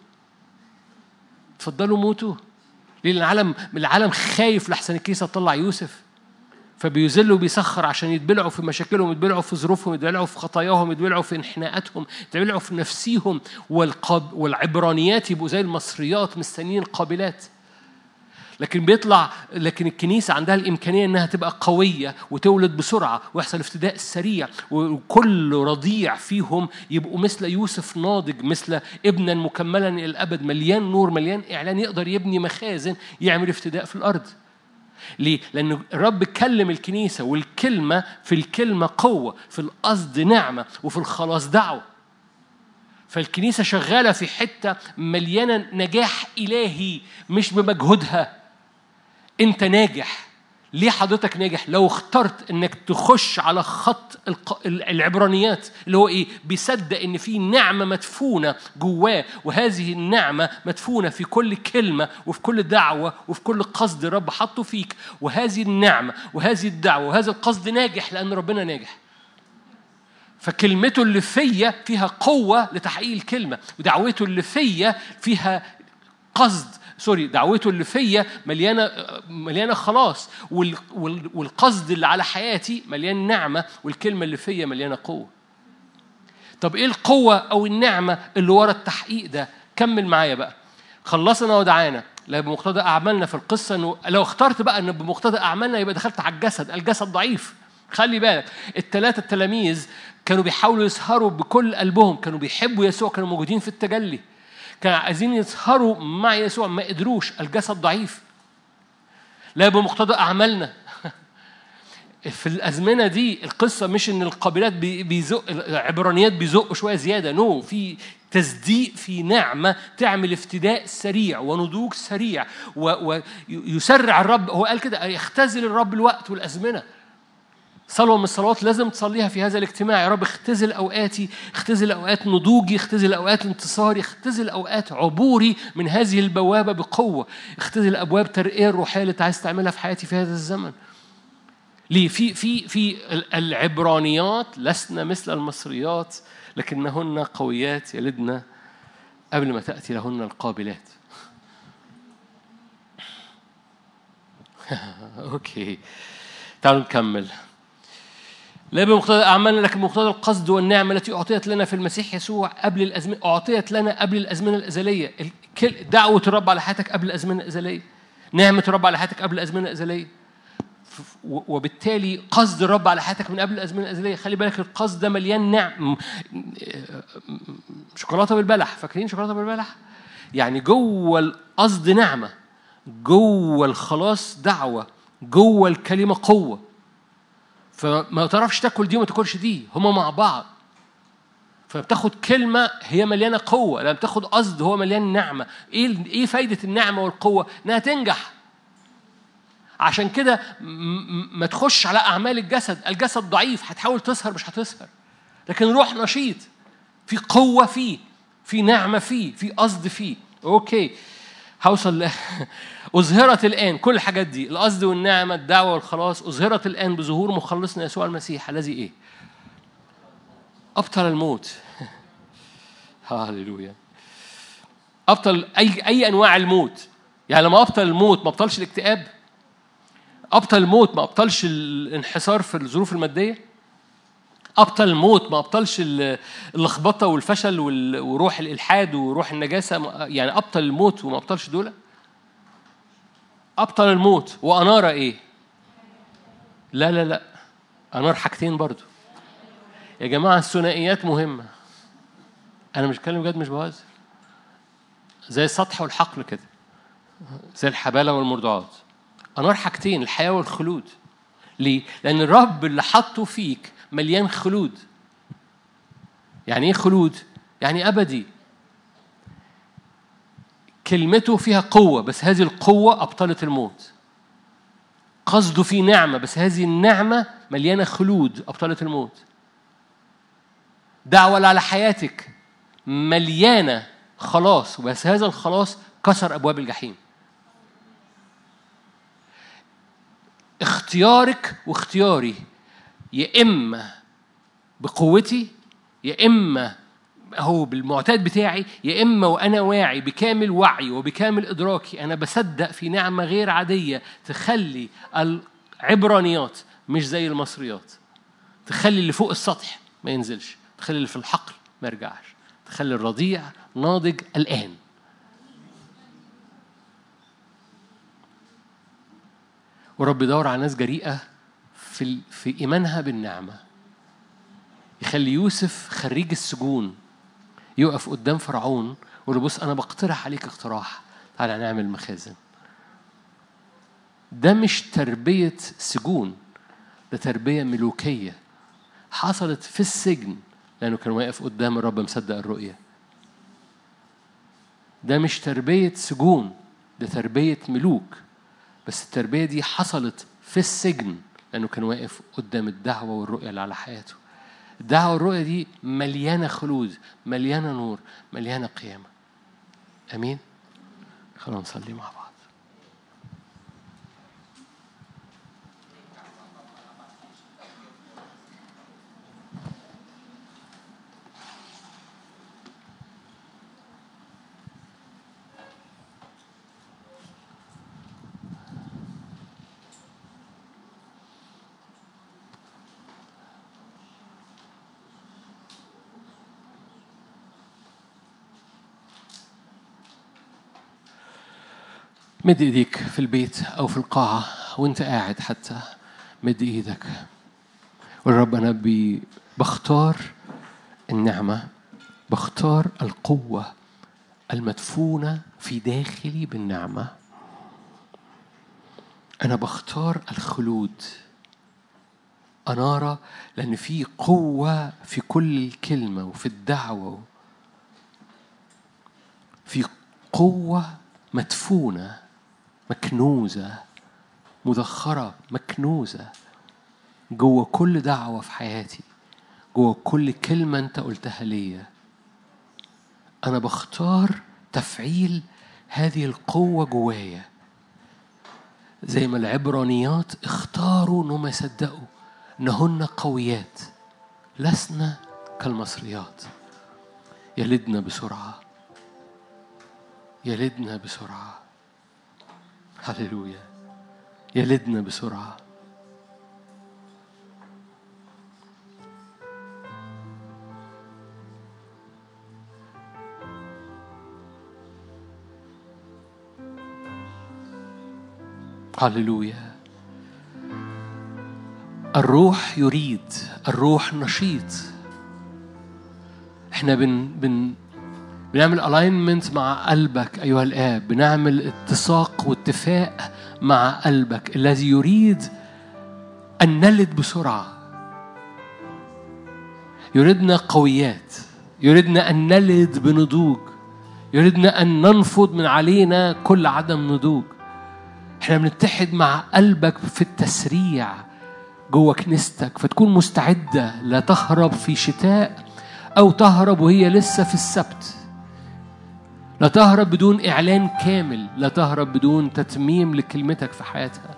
اتفضلوا موتوا ليه العالم العالم خايف لحسن الكيسة تطلع يوسف فبيذلوا وبيسخر عشان يتبلعوا في مشاكلهم يتبلعوا في ظروفهم يتبلعوا في خطاياهم يتبلعوا في انحناءاتهم يتبلعوا في نفسيهم والقاب والعبرانيات يبقوا زي المصريات مستنيين القابلات لكن بيطلع لكن الكنيسة عندها الإمكانية إنها تبقى قوية وتولد بسرعة ويحصل افتداء سريع وكل رضيع فيهم يبقوا مثل يوسف ناضج مثل ابنا مكملا إلى الأبد مليان نور مليان إعلان يقدر يبني مخازن يعمل افتداء في الأرض ليه؟ لأن الرب كلم الكنيسة والكلمة في الكلمة قوة في القصد نعمة وفي الخلاص دعوة فالكنيسة شغالة في حتة مليانة نجاح إلهي مش بمجهودها أنت ناجح ليه حضرتك ناجح لو اخترت انك تخش على خط العبرانيات اللي هو ايه بيصدق ان في نعمه مدفونه جواه وهذه النعمه مدفونه في كل كلمه وفي كل دعوه وفي كل قصد الرب حطه فيك وهذه النعمه وهذه الدعوه وهذا القصد ناجح لان ربنا ناجح فكلمته اللي فيا فيها قوه لتحقيق الكلمه ودعوته اللي فيا فيها قصد سوري دعوته اللي فيا مليانه مليانه خلاص والقصد اللي على حياتي مليان نعمه والكلمه اللي فيا مليانه قوه طب ايه القوه او النعمه اللي ورا التحقيق ده كمل معايا بقى خلصنا ودعانا لا بمقتضى اعمالنا في القصه انه لو اخترت بقى ان بمقتضى اعمالنا يبقى دخلت على الجسد الجسد ضعيف خلي بالك الثلاثه التلاميذ كانوا بيحاولوا يسهروا بكل قلبهم كانوا بيحبوا يسوع كانوا موجودين في التجلي كانوا عايزين يسهروا مع يسوع ما قدروش الجسد ضعيف لا بمقتضى أعمالنا في الأزمنة دي القصة مش إن القابلات بيزق العبرانيات بيزقوا شوية زيادة نو no. في تصديق في نعمة تعمل افتداء سريع ونضوج سريع ويسرع الرب هو قال كده يختزل الرب الوقت والأزمنة صلوة من الصلوات لازم تصليها في هذا الاجتماع يا رب اختزل أوقاتي اختزل أوقات نضوجي اختزل أوقات انتصاري اختزل أوقات عبوري من هذه البوابة بقوة اختزل أبواب ترقية الروحية اللي عايز تعملها في حياتي في هذا الزمن ليه في في في العبرانيات لسنا مثل المصريات لكنهن قويات يلدن قبل ما تأتي لهن القابلات اوكي تعالوا نكمل لا بمقتضى أعمالنا لكن بمقتضى القصد والنعمة التي أعطيت لنا في المسيح يسوع قبل الأزمنة أعطيت لنا قبل الأزمنة الأزلية دعوة الرب على حياتك قبل الأزمنة الأزلية نعمة الرب على حياتك قبل الأزمنة الأزلية وبالتالي قصد الرب على حياتك من قبل الأزمنة الأزلية خلي بالك القصد ده مليان نعم شوكولاتة بالبلح فاكرين شوكولاتة بالبلح يعني جوه القصد نعمة جوه الخلاص دعوة جوه الكلمة قوة فما تعرفش تاكل دي وما تاكلش دي هما مع بعض فبتاخد كلمة هي مليانة قوة لما بتاخد قصد هو مليان نعمة ايه ايه فايدة النعمة والقوة؟ انها تنجح عشان كده ما تخش على أعمال الجسد الجسد ضعيف هتحاول تسهر مش هتسهر لكن روح نشيط في قوة فيه في نعمة فيه في قصد فيه اوكي هوصل ل... أظهرت الآن كل الحاجات دي القصد والنعمة الدعوة والخلاص أظهرت الآن بظهور مخلصنا يسوع المسيح الذي إيه؟ أبطل الموت هاليلويا أبطل أي أي أنواع الموت يعني لما أبطل الموت ما أبطلش الاكتئاب أبطل الموت ما أبطلش الانحسار في الظروف المادية أبطل الموت ما أبطلش اللخبطة والفشل وروح الإلحاد وروح النجاسة يعني أبطل الموت وما أبطلش دول أبطل الموت وأنار إيه؟ لا لا لا أنار حاجتين برضو يا جماعة الثنائيات مهمة أنا مش بتكلم بجد مش بهزر زي السطح والحقل كده زي الحبالة والمرضعات أنار حاجتين الحياة والخلود ليه؟ لأن الرب اللي حطه فيك مليان خلود يعني إيه خلود؟ يعني أبدي كلمته فيها قوة بس هذه القوة أبطلت الموت قصده فيه نعمة بس هذه النعمة مليانة خلود أبطلت الموت دعوة على حياتك مليانة خلاص بس هذا الخلاص كسر أبواب الجحيم اختيارك واختياري يا إما بقوتي يا إما هو بالمعتاد بتاعي يا إما وأنا واعي بكامل وعي وبكامل إدراكي أنا بصدق في نعمة غير عادية تخلي العبرانيات مش زي المصريات تخلي اللي فوق السطح ما ينزلش تخلي اللي في الحقل ما يرجعش تخلي الرضيع ناضج الآن ورب يدور على ناس جريئة في في إيمانها بالنعمة يخلي يوسف خريج السجون يقف قدام فرعون ويقول له بص أنا بقترح عليك اقتراح تعالى نعمل مخازن ده مش تربية سجون ده تربية ملوكية حصلت في السجن لأنه كان واقف قدام الرب مصدق الرؤية ده مش تربية سجون ده تربية ملوك بس التربية دي حصلت في السجن لأنه كان واقف قدام الدعوة والرؤية اللي على حياته الدعوة والرؤية دي مليانة خلود مليانة نور مليانة قيامة أمين خلونا نصلي مع بعض مد ايديك في البيت او في القاعه وانت قاعد حتى مد ايدك والرب انا بي بختار النعمه بختار القوه المدفونه في داخلي بالنعمه انا بختار الخلود أنارة لأن في قوة في كل كلمة وفي الدعوة في قوة مدفونة مكنوزة مذخرة مكنوزة جوه كل دعوة في حياتي جوه كل كلمة أنت قلتها ليا أنا بختار تفعيل هذه القوة جوايا زي ما العبرانيات اختاروا انهم يصدقوا انهن قويات لسنا كالمصريات يلدنا بسرعه يلدنا بسرعه هللويا يلدنا بسرعة هللويا الروح يريد الروح نشيط احنا بن بن بنعمل الاينمنت مع قلبك ايها الاب بنعمل اتساق واتفاق مع قلبك الذي يريد ان نلد بسرعه يريدنا قويات يريدنا ان نلد بنضوج يريدنا ان ننفض من علينا كل عدم نضوج احنا بنتحد مع قلبك في التسريع جوه كنيستك فتكون مستعده لا تهرب في شتاء او تهرب وهي لسه في السبت لا تهرب بدون إعلان كامل لا تهرب بدون تتميم لكلمتك في حياتها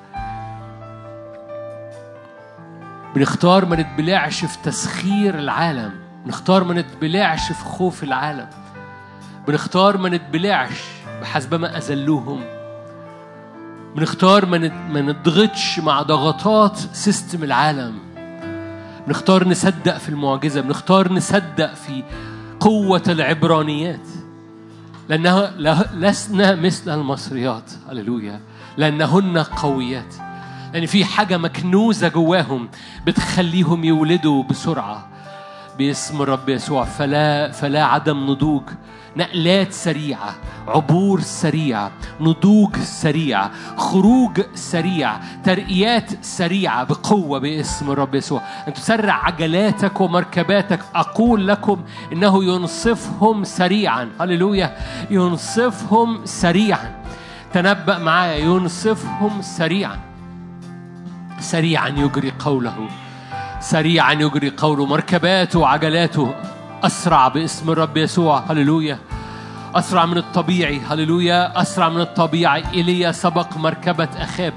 بنختار ما نتبلعش في تسخير العالم بنختار ما نتبلعش في خوف العالم بنختار ما نتبلعش بحسب ما أذلوهم بنختار ما نضغطش مع ضغطات سيستم العالم بنختار نصدق في المعجزة بنختار نصدق في قوة العبرانيات لأنها لسنا مثل المصريات هللويا لأنهن قويات لأن في حاجة مكنوزة جواهم بتخليهم يولدوا بسرعة باسم الرب يسوع فلا فلا عدم نضوج نقلات سريعة عبور سريع نضوج سريع خروج سريع ترقيات سريعة بقوة باسم الرب يسوع أن تسرع عجلاتك ومركباتك أقول لكم إنه ينصفهم سريعا هللويا ينصفهم سريعا تنبأ معايا ينصفهم سريعا سريعا يجري قوله سريعا يجري قوله مركباته وعجلاته أسرع باسم الرب يسوع هللويا أسرع من الطبيعي هللويا أسرع من الطبيعي إيليا سبق مركبة أخاب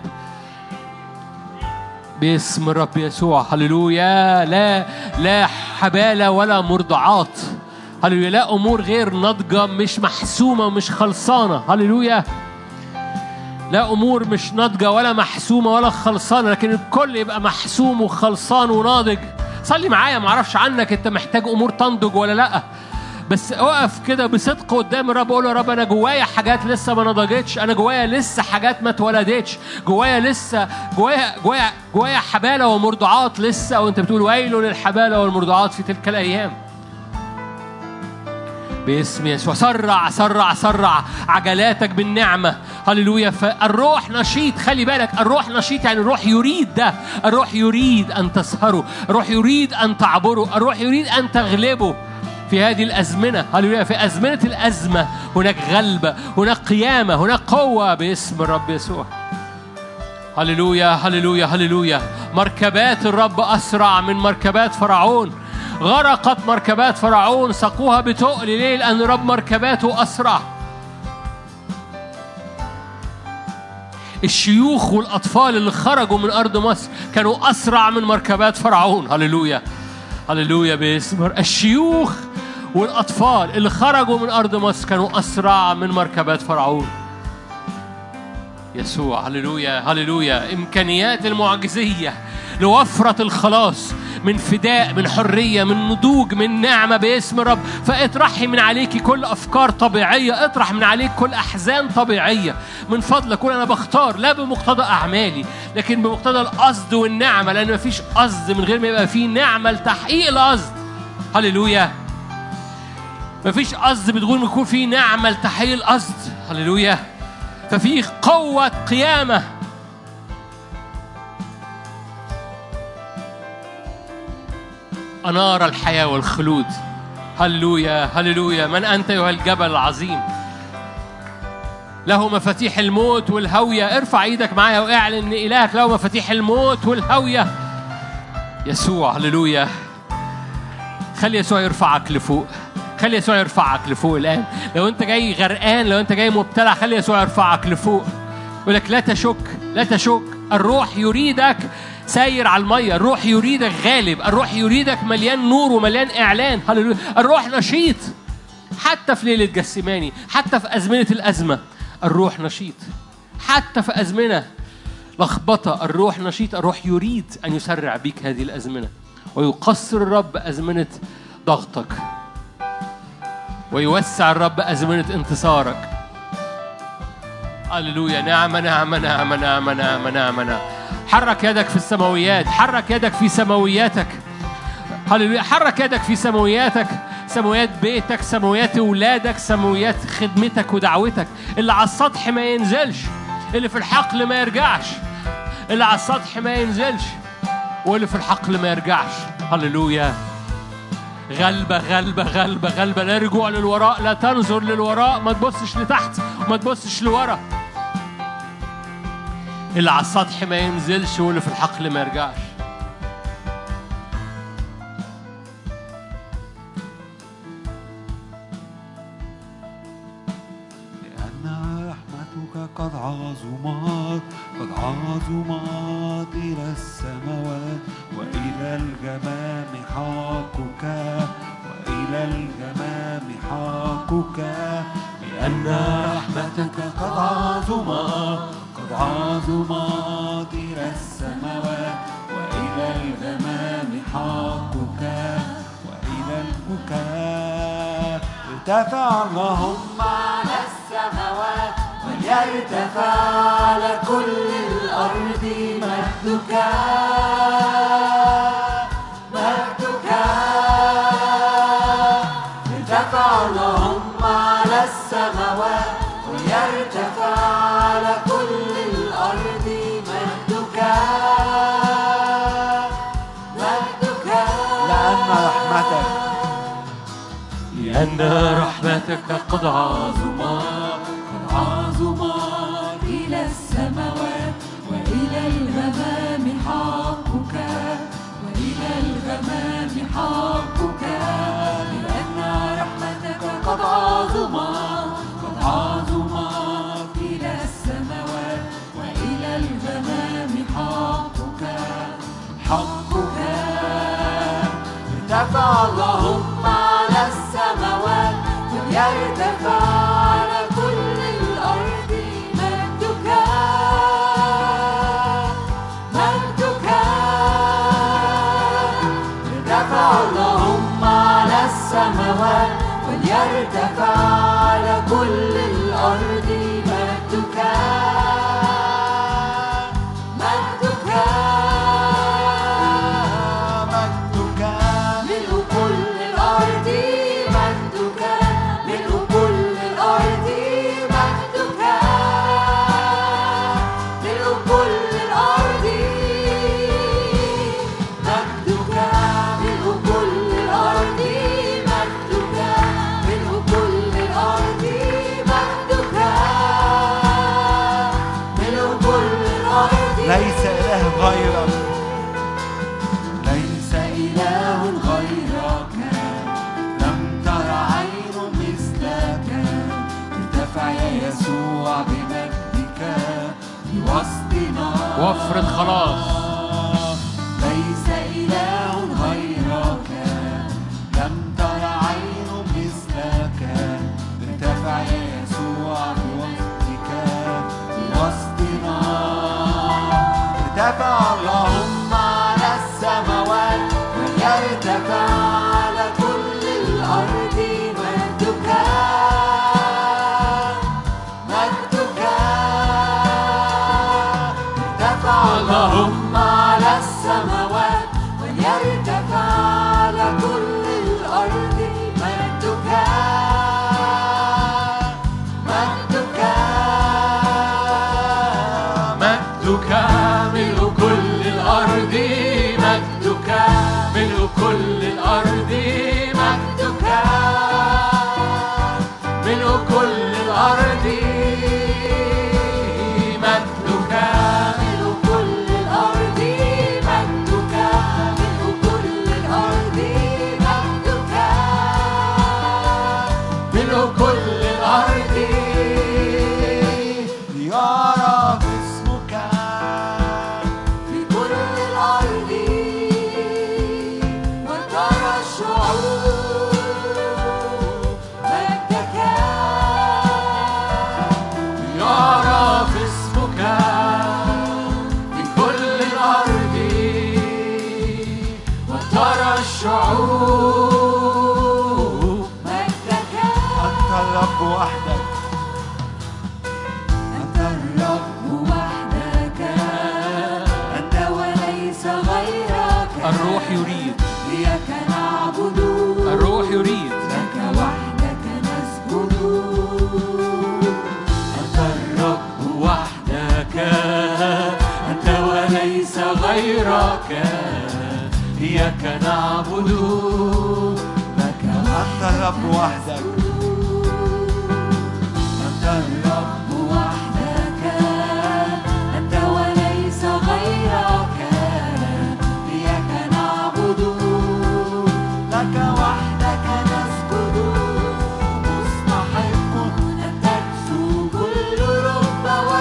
باسم الرب يسوع هللويا لا لا حبالة ولا مرضعات هللويا لا أمور غير ناضجة مش محسومة ومش خلصانة هللويا لا أمور مش ناضجة ولا محسومة ولا خلصانة لكن الكل يبقى محسوم وخلصان وناضج صلي معايا معرفش عنك أنت محتاج أمور تنضج ولا لأ بس اقف كده بصدق قدام الرب قول يا رب انا جوايا حاجات لسه ما نضجتش انا جوايا لسه حاجات ما اتولدتش جوايا لسه جوايا جوايا جوايا حباله ومرضعات لسه وانت بتقول ويل للحباله والمرضعات في تلك الايام باسم يسوع سرع سرع سرع عجلاتك بالنعمة هللويا فالروح نشيط خلي بالك الروح نشيط يعني الروح يريد ده الروح يريد أن تسهره الروح يريد أن تعبره الروح يريد أن تغلبه في هذه الأزمنة هللويا في أزمنة الأزمة هناك غلبة هناك قيامة هناك قوة باسم الرب يسوع هللويا هللويا هللويا مركبات الرب أسرع من مركبات فرعون غرقت مركبات فرعون سقوها بتقل ليه؟ لأن رب مركباته أسرع الشيوخ والأطفال اللي خرجوا من أرض مصر كانوا أسرع من مركبات فرعون هللويا هللويا باسم الشيوخ والأطفال اللي خرجوا من أرض مصر كانوا أسرع من مركبات فرعون يسوع هللويا هللويا إمكانيات المعجزية لوفرة الخلاص من فداء من حرية من نضوج من نعمة باسم الرب فاطرحي من عليك كل أفكار طبيعية اطرح من عليك كل أحزان طبيعية من فضلك قول أنا بختار لا بمقتضى أعمالي لكن بمقتضى القصد والنعمة لأن مفيش قصد من غير ما يبقى فيه نعمة لتحقيق القصد هللويا مفيش قصد بدون ما يكون فيه نعمة لتحقيق القصد هللويا ففي قوة قيامة أنار الحياة والخلود هللويا هللويا من أنت أيها الجبل العظيم له مفاتيح الموت والهوية ارفع ايدك معايا واعلن ان إلهك له مفاتيح الموت والهوية يسوع هللويا خلي يسوع يرفعك لفوق خلي يسوع يرفعك لفوق الآن لو أنت جاي غرقان لو أنت جاي مبتلع خلي يسوع يرفعك لفوق يقول لك لا تشك لا تشك الروح يريدك ساير على المية الروح يريدك غالب الروح يريدك مليان نور ومليان إعلان هللويا الروح نشيط حتى في ليلة جسماني حتى في أزمنة الأزمة الروح نشيط حتى في أزمنة لخبطة الروح نشيط الروح يريد أن يسرع بك هذه الأزمنة ويقصر الرب أزمنة ضغطك ويوسع الرب أزمنة انتصارك هللويا نعمة نعمة نعمة نعمة نعمة نعمة نعمة حرك يدك في السماويات حرك يدك في سماوياتك هللويا حرك يدك في سماوياتك سماويات بيتك سماويات اولادك سماويات خدمتك ودعوتك اللي على السطح ما ينزلش اللي في الحقل ما يرجعش اللي على السطح ما ينزلش واللي في الحقل ما يرجعش هللويا غلبة غلبة غلبة غلبة لا رجوع للوراء لا تنظر للوراء ما تبصش لتحت وما تبصش لورا اللي على السطح ما ينزلش واللي في الحقل ما يرجعش قد عظمت قد عظمت إلى السماوات وإلى الجمام حقك وإلى الجمام حقك لأن رحمتك قد عظمت قد عظمت إلى السماوات وإلى الغمام حقك وإلى البكاء ارتفع اللهم على السماوات وليرتفع على كل الأرض مجدك مجدك ارتفع اللهم على السماوات وليرتفع على كل الأرض مجدك مجدك لأن رحمتك لأن رحمتك قد عظمت قد عظمت إلى السماوات وإلى الغمام حقك وإلى الغمام حقك لأن رحمتك قد عظمت قد عظمت إلى السماوات وإلى الغمام حقك حقك ارتفع اللهم على السماوات وليرتفع على كل الأرض مجدك مجدك ارتفع اللهم على السماوات وليرتفع على كل الأرض مجدك مجدك مجدك ملء كل الأرض مجدك ملء كل الأرض مجدك ملء كل الأرض مجدك ملء كل الأرض مجدك ملء كل الأرض مجدك ملء كل الأرض ليس إله غيرك ليس إله غيرك لم تر عين مثلك ارتفع يا يسوع بمجدك في وسطنا وفرة خلاص ليس إله غيرك لم تر عين مثلك ارتفع يا يسوع بوسطك بوسطنا ارتفع اللهم على السماوات وليرتفع على كل الأرض مجدك مجدك ارتفع اللهم على السماوات وليرتفع على كل الأرض مجدك مجدك مجدك ملء كل الأرض مجدك ملء كل الأرض مجدك ملء كل الأرض مجدك ملء كل الأرض مجدك ملء كل الأرض مجدك ملء كل الأرض ليرى اسمك في كل الأرض وترى الشعوب مجدك يعرف اسمك في كل الأرض وترى الشعوب مجدك أنت الرب وحدك أنت الرب وحدك أنت وليس غيرك الروح يريد إياك نعبد الروح يريد لك وحدك نسجد أنت الرب وحدك أنت وليس غيرك إياك نعبد لك أنت الرب وحدك أنت الرب وحدك أنت وليس غيرك إياك نعبد لك وحدك نسجد مستحق أن تكسو كل رب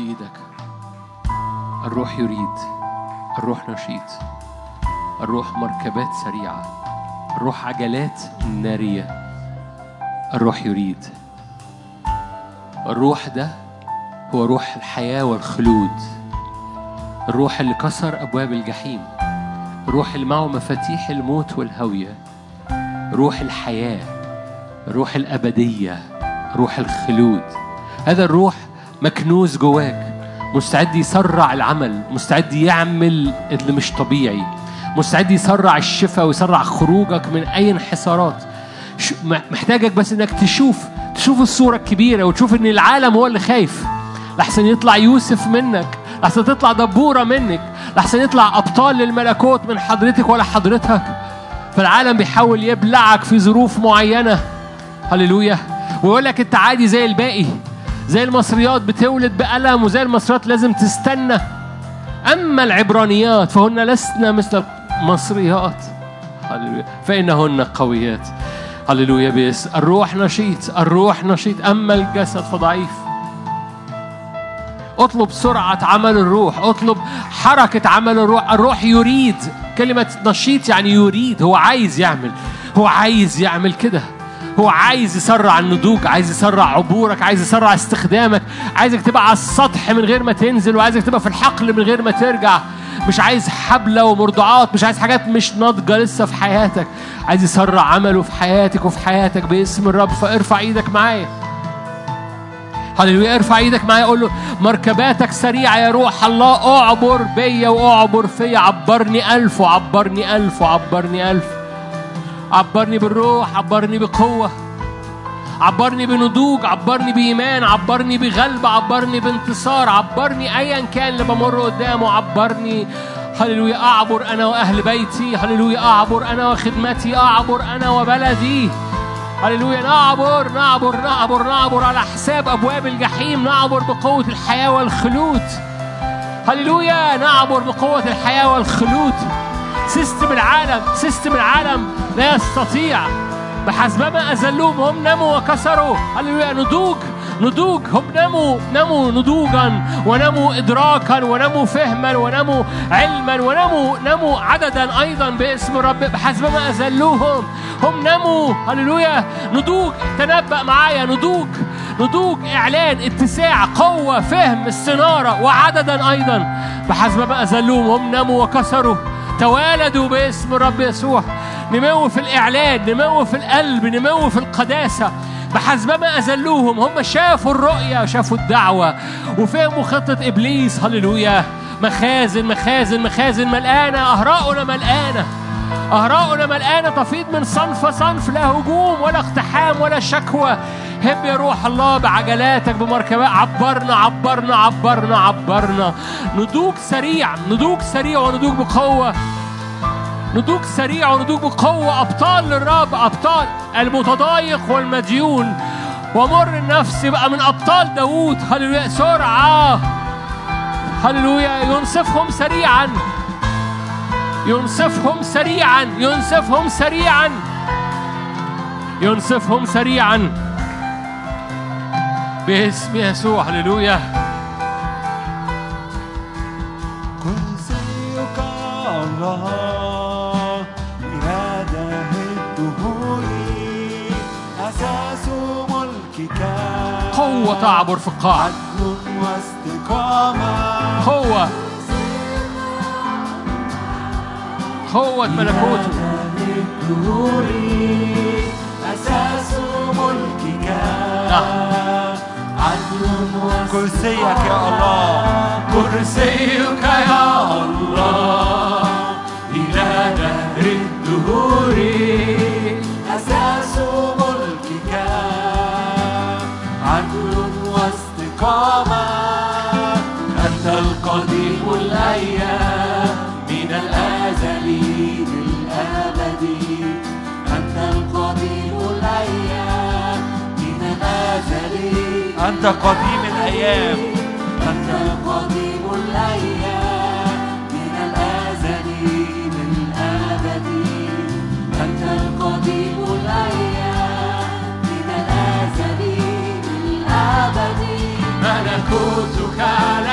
ايدك الروح يريد الروح نشيط الروح مركبات سريعة الروح عجلات نارية الروح يريد الروح ده هو روح الحياة والخلود الروح اللي كسر أبواب الجحيم الروح اللي معه مفاتيح الموت والهوية روح الحياة روح الأبدية روح الخلود هذا الروح مكنوز جواك مستعد يسرع العمل مستعد يعمل اللي مش طبيعي مستعد يسرع الشفاء ويسرع خروجك من أي انحسارات ش- م- محتاجك بس انك تشوف تشوف الصورة الكبيرة وتشوف ان العالم هو اللي خايف لحسن يطلع يوسف منك لحسن تطلع دبورة منك لحسن يطلع أبطال للملكوت من حضرتك ولا حضرتك فالعالم بيحاول يبلعك في ظروف معينة هللويا ويقول لك انت عادي زي الباقي زي المصريات بتولد بألم وزي المصريات لازم تستنى أما العبرانيات فهن لسن مثل المصريات هللويا فإنهن قويات هللويا بيس الروح نشيط الروح نشيط أما الجسد فضعيف اطلب سرعة عمل الروح اطلب حركة عمل الروح الروح يريد كلمة نشيط يعني يريد هو عايز يعمل هو عايز يعمل كده هو عايز يسرع النضوج عايز يسرع عبورك عايز يسرع استخدامك عايزك تبقى على السطح من غير ما تنزل وعايزك تبقى في الحقل من غير ما ترجع مش عايز حبلة ومرضعات مش عايز حاجات مش ناضجة لسه في حياتك عايز يسرع عمله في حياتك وفي حياتك باسم الرب فارفع ايدك معايا هللويا ارفع ايدك معايا قول له مركباتك سريعة يا روح الله اعبر بيا واعبر فيا عبرني ألف وعبرني ألف وعبرني ألف عبرني بالروح عبرني بقوة عبرني بنضوج عبرني بإيمان عبرني بغلبة عبرني بانتصار عبرني أيا كان اللي بمر قدامه عبرني هللويا أعبر أنا وأهل بيتي هللويا أعبر أنا وخدمتي أعبر أنا وبلدي هللويا نعبر نعبر نعبر نعبر على حساب أبواب الجحيم نعبر بقوة الحياة والخلود هللويا نعبر بقوة الحياة والخلود سيستم العالم سيستم العالم لا يستطيع بحسبما أذلوهم هم نموا وكسروا هللويا نضوج نضوج هم نموا نموا نضوجا ونموا إدراكا ونموا فهما ونموا علما ونموا نموا عددا أيضا باسم الرب بحسبما أذلوهم هم نموا هللويا نضوج تنبأ معايا نضوج نضوج إعلان اتساع قوة فهم استنارة وعددا أيضا بحسبما أذلوهم هم نموا وكسروا توالدوا باسم الرب يسوع نمو في الإعلان نمو في القلب نمو في القداسة بحسبما أذلوهم هم شافوا الرؤية وشافوا الدعوة وفهموا خطة إبليس هللويا مخازن مخازن مخازن ملقانة أهراؤنا ملقانة أهراؤنا ملقانة تفيض من صنف صنف لا هجوم ولا اقتحام ولا شكوى هب يا روح الله بعجلاتك بمركبات عبرنا عبرنا عبرنا عبرنا نضوج سريع نضوج سريع ونضوج بقوة نضوج سريع ونضوج بقوة أبطال للرب أبطال المتضايق والمديون ومر النفس بقى من أبطال داوود هللويا سرعة هللويا ينصفهم سريعا ينصفهم سريعا ينصفهم سريعا ينصفهم سريعا باسم يسوع هللويا كرسيك الله إرادة الدهور أساس ملكك قوة تعبر في القاع عدل واستقامة قوة قوة ملكوته الدهور أساس ملكك نعم. عدل كرسيك يا الله كرسيك يا الله إلى دهر الدهور أساس ملكك عدل واستقامة أنت القديم الأيام من الأزل للأبد أنت القديم الأيام من الأزل أنت قديم الأيام أنت قديم الأيام من الأزل للأبد أنت القديم الأيام من الأزل للأبد ملكوتك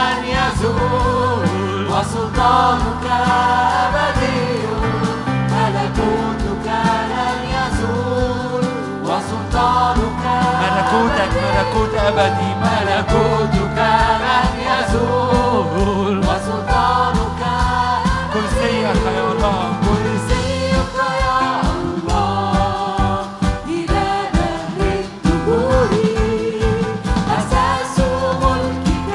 وسلطانك أبدي ملكوتك لن يزول وسلطانك ملكوتك ملكوت أبدي ملكوتك لن يزول وسلطانك كرسيك يا الله كرسيك يا الله إلى دهر الدهور أساس ملكك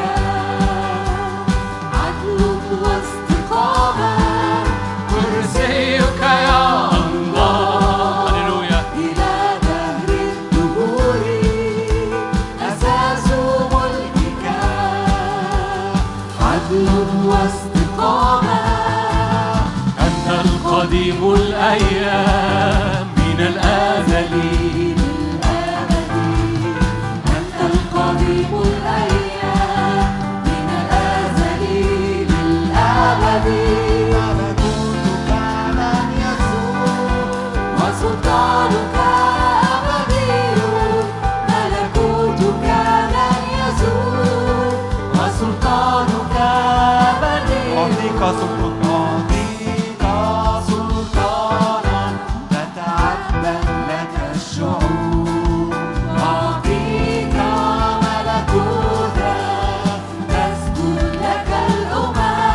عدل واستقامة كرسيك يا الله هللويا إلى دهر الدهور أساس ملكك عدل واستقامة أنت القديم الأيام من الأزل أنت القديم الأيام من الأزل للأبد ملكوتك لن يزول وسلطانك أبدي ملكوتك لن يزول وسلطانك أبدي أعطيك سلطان أعطيك سلطانا تتعبد لك الشعوب أعطيك ملكوتا تسجد لك الأمم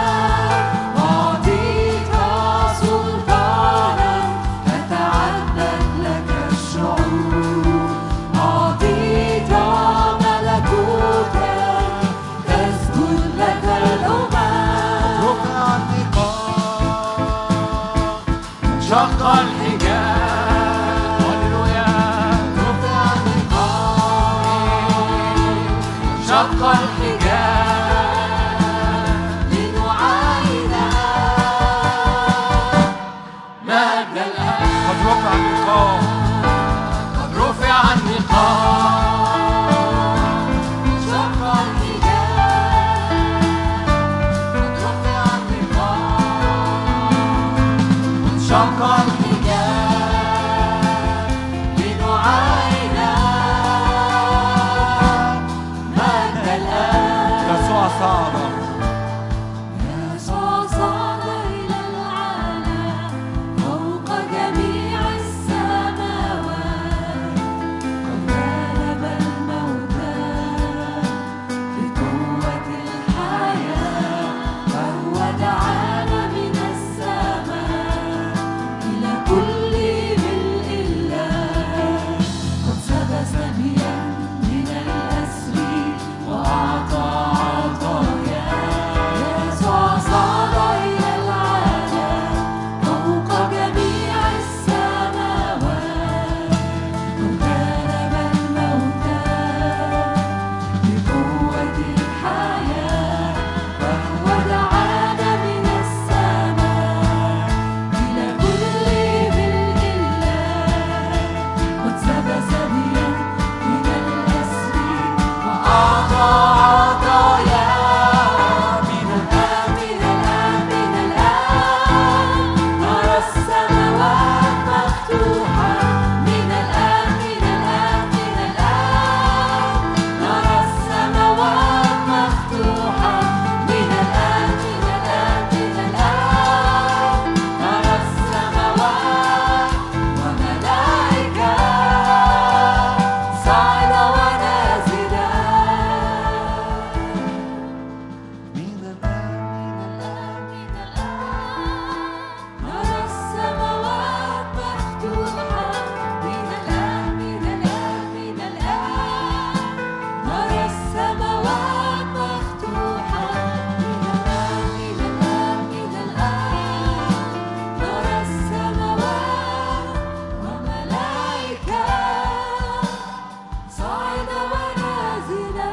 أعطيك سلطانا تتعبد لك الشعوب أعطيك ملكوتا تسجد لك الأمم رفع النقاب شق الحجاب هللويا رفع النقاب شق الحجاب لنعاين مجد الآب قد رفع النقاب قد رفع النقاب شق الحجاب قد رفع النقاب شق الحجاب لنعاين مجد الآب يسوع صعد يسوع صعد إلى العالم فوق جميع السماوات قد غلب الموتى بقوة الحياة فهو دعانا من السماء إلى كل ملء الله قد سب سبيا من الأسر وأعطى عطايا يسوع صعد إلى العالم فوق جميع السماوات قد غلب الموتى بقوة الحياة فهو دعانا من السماء إلى كل ملء الله قد سب سبيا من الأسر وأعطى عطايا من الآن من الآن من الآن نرى السماوات مفتوحة من الآن من الآن من الآن نرى السماوات مفتوحة من الآن من الآن من الآن نرى السماوات وملائكة صاعدة ونازلة من الآن من الآن من الآن نرى السماوات مفتوحة من الآن من الآن من الآن نرى السماوات مفتوحة من الآن من الآن من الآن نرى السماوات وملائكة صاعدة ونازلة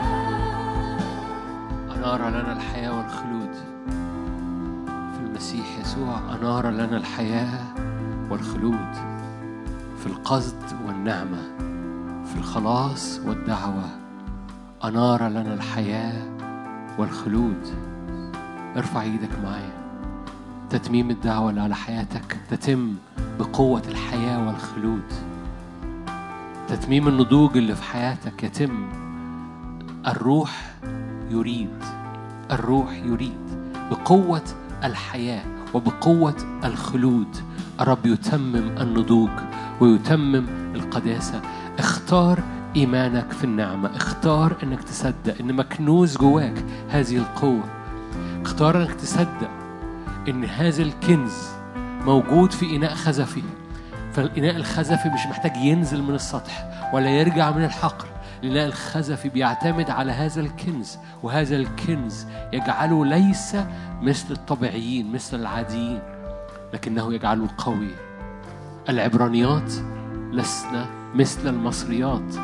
أنار لنا الحياة والخلود في المسيح يسوع أنار لنا الحياة والخلود في القصد والنعمة في الخلاص والدعوة أنار لنا الحياة والخلود ارفع ايدك معايا تتميم الدعوة اللي على حياتك تتم بقوة الحياة والخلود تتميم النضوج اللي في حياتك يتم الروح يريد الروح يريد بقوة الحياة وبقوة الخلود الرب يتمم النضوج ويتمم القداسة اختار إيمانك في النعمة اختار أنك تصدق أن مكنوز جواك هذه القوة اختار أنك تصدق أن هذا الكنز موجود في إناء خزفي فالإناء الخزفي مش محتاج ينزل من السطح ولا يرجع من الحقل الإناء الخزفي بيعتمد على هذا الكنز وهذا الكنز يجعله ليس مثل الطبيعيين مثل العاديين لكنه يجعله قوي العبرانيات لسنا مثل المصريات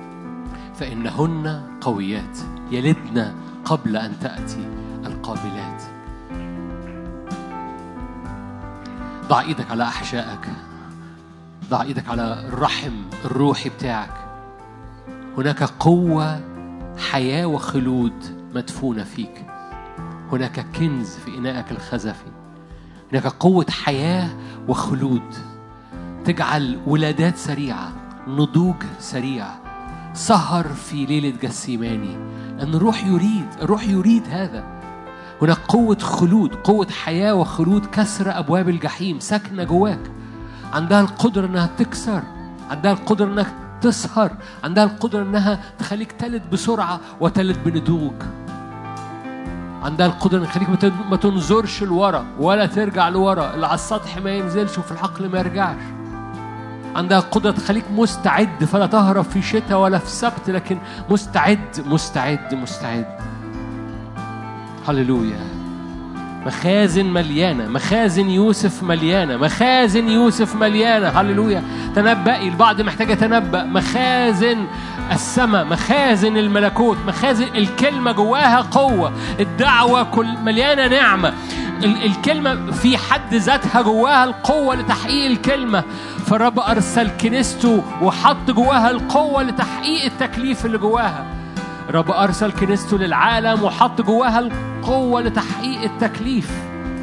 فإنهن قويات يلدن قبل أن تأتي القابلات ضع ايدك على احشائك ضع ايدك على الرحم الروحي بتاعك هناك قوه حياه وخلود مدفونه فيك هناك كنز في انائك الخزفي هناك قوه حياه وخلود تجعل ولادات سريعه نضوج سريع سهر في ليله جسيماني لان الروح يريد الروح يريد هذا هناك قوة خلود قوة حياة وخلود كسر أبواب الجحيم ساكنة جواك عندها القدرة إنها تكسر عندها القدرة إنها تسهر عندها القدرة إنها تخليك تلد بسرعة وتلد بنضوج عندها القدرة إن تخليك ما تن- ما تنظرش لورا ولا ترجع لورا اللي على السطح ما ينزلش وفي الحقل ما يرجعش عندها قدرة تخليك مستعد فلا تهرب في شتاء ولا في سبت لكن مستعد مستعد مستعد هللويا مخازن مليانة مخازن يوسف مليانة مخازن يوسف مليانة هللويا تنبئي البعض محتاج يتنبأ مخازن السماء مخازن الملكوت مخازن الكلمة جواها قوة الدعوة كل مليانة نعمة ال- الكلمة في حد ذاتها جواها القوة لتحقيق الكلمة فالرب أرسل كنيسته وحط جواها القوة لتحقيق التكليف اللي جواها رب أرسل كنيسته للعالم وحط جواها القوة لتحقيق التكليف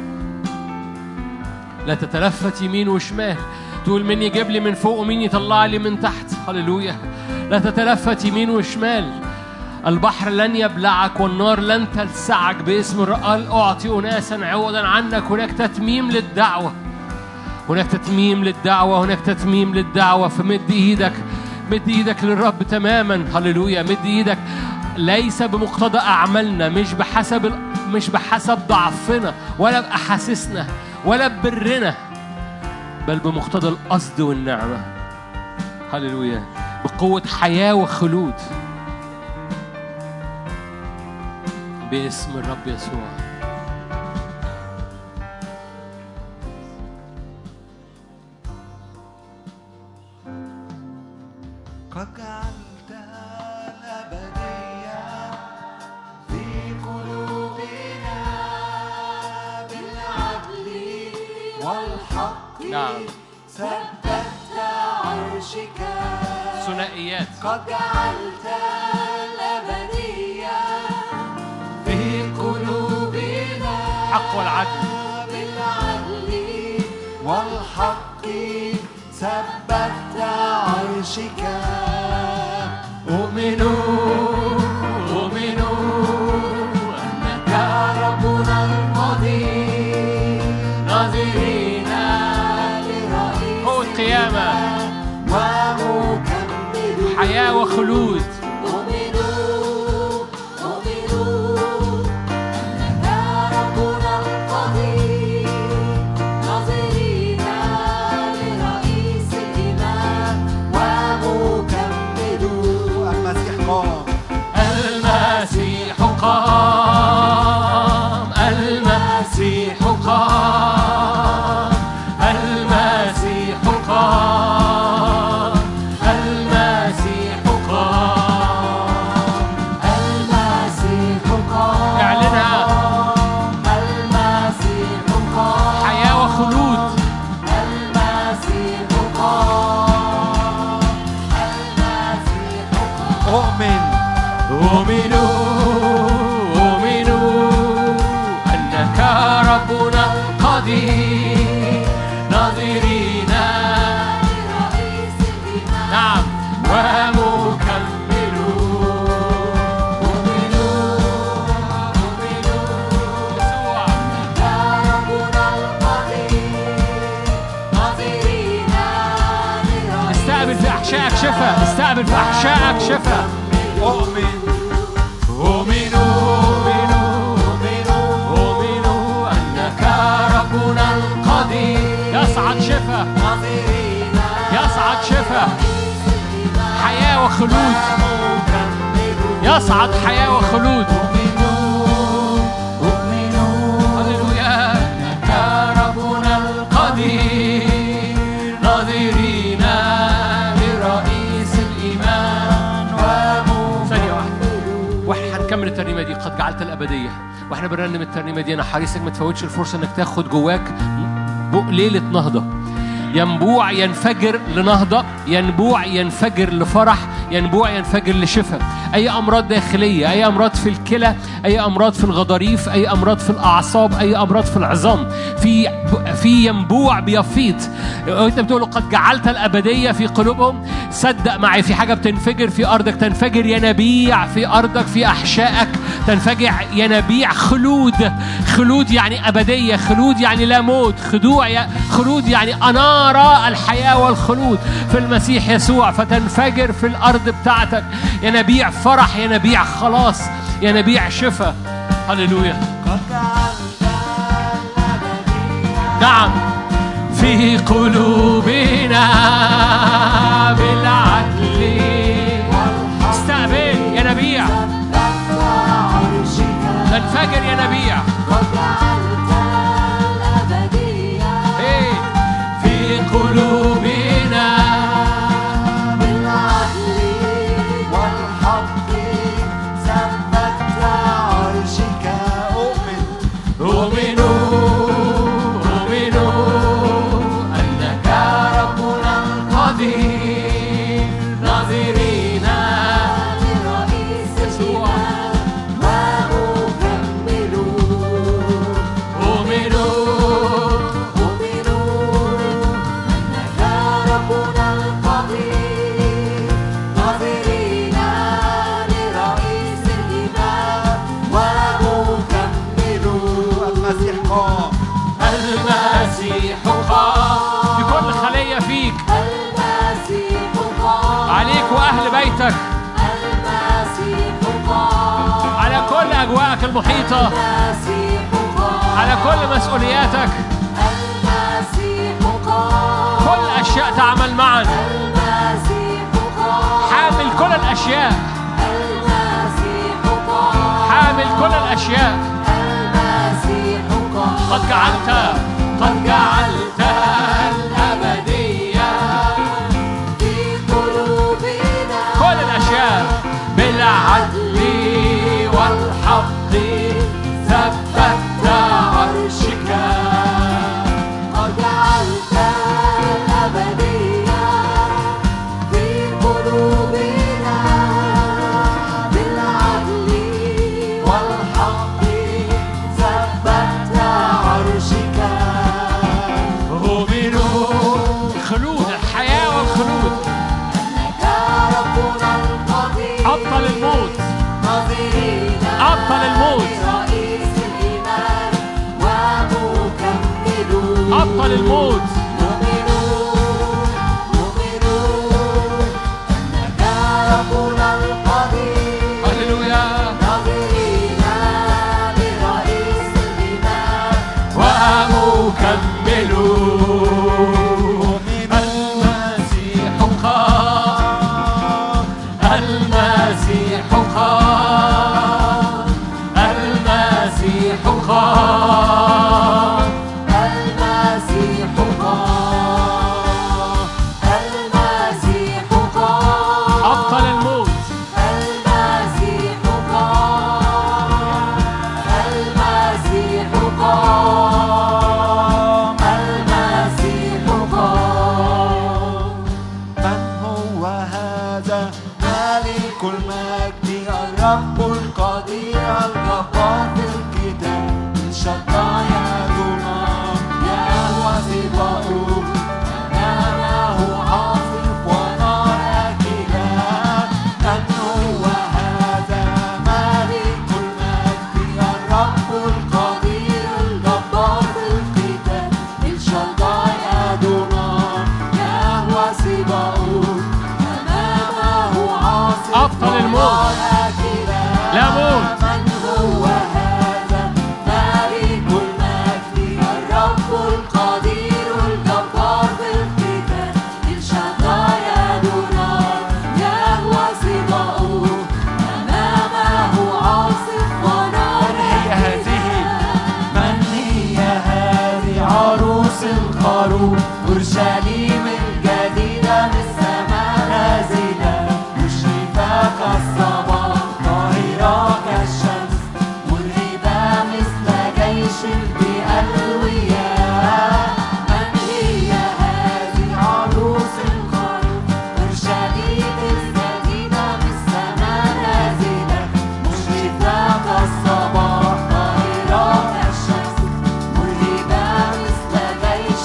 لا تتلفت يمين وشمال تقول مين يجيب لي من فوق ومين يطلع لي من تحت هللويا لا تتلفت يمين وشمال البحر لن يبلعك والنار لن تلسعك باسم الرقال أعطي أناسا عوضا عنك هناك تتميم للدعوة هناك تتميم للدعوة هناك تتميم للدعوة فمد إيدك مد إيدك للرب تماما هللويا مد إيدك ليس بمقتضى أعمالنا مش بحسب ال- مش بحسب ضعفنا ولا بأحاسيسنا ولا ببرنا بل بمقتضى القصد والنعمة هللويا بقوة حياة وخلود باسم الرب يسوع قد جعلتها الأبدية في قلوبنا بالعدل والحق نعم ثبت عرشك ثنائيات قد جعلت الأبدية في قلوبنا حق والعدل بالعدل والحق ثبت عرشك أؤمنوا أؤمنوا أنك ربنا القدير ناظرين لرئيس قوة قيامة ومكمل حياة وخلود أؤمنوا أؤمنوا أنك ربنا القدير ناظرين لرئيس الإيمان ومكمل المسيح قام المسيح قام المسيح قام المسيح قام المسيح المسيح قام قام اعلنها المسيح قام حياة وخلود المسيح قام المسيح قام أؤمن أؤمنوا أؤمنوا أنك ربنا قدير ناظرين لرئيس الإيمان نعم ومكمل أؤمنوا يسوع أحشائك شفاء استقبل في أحشائك شفاء أؤمن أؤمن أؤمن أؤمن أؤمن أنك ربنا القدير يصعد شفاء يصعد شفاء حياة وخلود يصعد حياة وخلود هللويا أنك ربنا القدير ناظرين لرئيس الإيمان ثانية واحدة واحنا هنكمل الترنيمة دي قد جعلت الأبدية واحنا بنرنم الترنيمة دي أنا حريص إنك ما تفوتش الفرصة إنك تاخد جواك بق ليلة نهضة ينبوع ينفجر لنهضة ينبوع ينفجر لفرح ينبوع ينفجر لشفاء أي أمراض داخلية أي أمراض في الكلى أي أمراض في الغضاريف أي أمراض في الأعصاب أي أمراض في العظام في في ينبوع بيفيض أنت بتقول قد جعلت الأبدية في قلوبهم صدق معي في حاجة بتنفجر في أرضك تنفجر ينابيع في أرضك في أحشائك تنفجر ينابيع خلود خلود يعني أبدية خلود يعني لا موت خدوع ي- خلود يعني أنار الحياة والخلود في المسيح يسوع فتنفجر في الأرض بتاعتك ينابيع فرح ينابيع خلاص ينابيع شفاء هللويا قد جعلت الأبدية نعم في قلوبنا بالعدل استقبل ينابيع تنفجر ينابيع إيه في قلوبنا والحق ثبت عرشك أؤمن أؤمنوا أؤمنوا أنك ربنا القدير ناظرين يسوع أؤمنوا المسيح قام المسيح قام بكل خلية فيك عليك وأهل بيتك على كل أجواءك المحيطة على كل مسؤولياتك كل أشياء تعمل معا حامل كل الأشياء حامل كل الأشياء قد جعلت قد جعلت الأبدية كل الأشياء بالعدل والحق ثبت عرشك والحق ثبت عرشك أؤمنوا خلود الحياة والخلود أبطل الموت أبطل الموت أبطل الموت هللويا ومكمل المسيح قام المسيح قام المسيح قام أبطل الموت من هو هذا مالك المجد الرب القدير الجبار في الكتاب الشطاء يا ظلام يا وسيط الخروف أورشليم الجديدة من السماء نازلة مشرفة كالصباح طاهرة كالشمس مرهبة مثل جيش بألوياء من هي هذه عروس الخروف أورشليم الجديدة من السماء نازلة مشرفة كالصباح طاهرة كالشمس مرهبة مثل جيش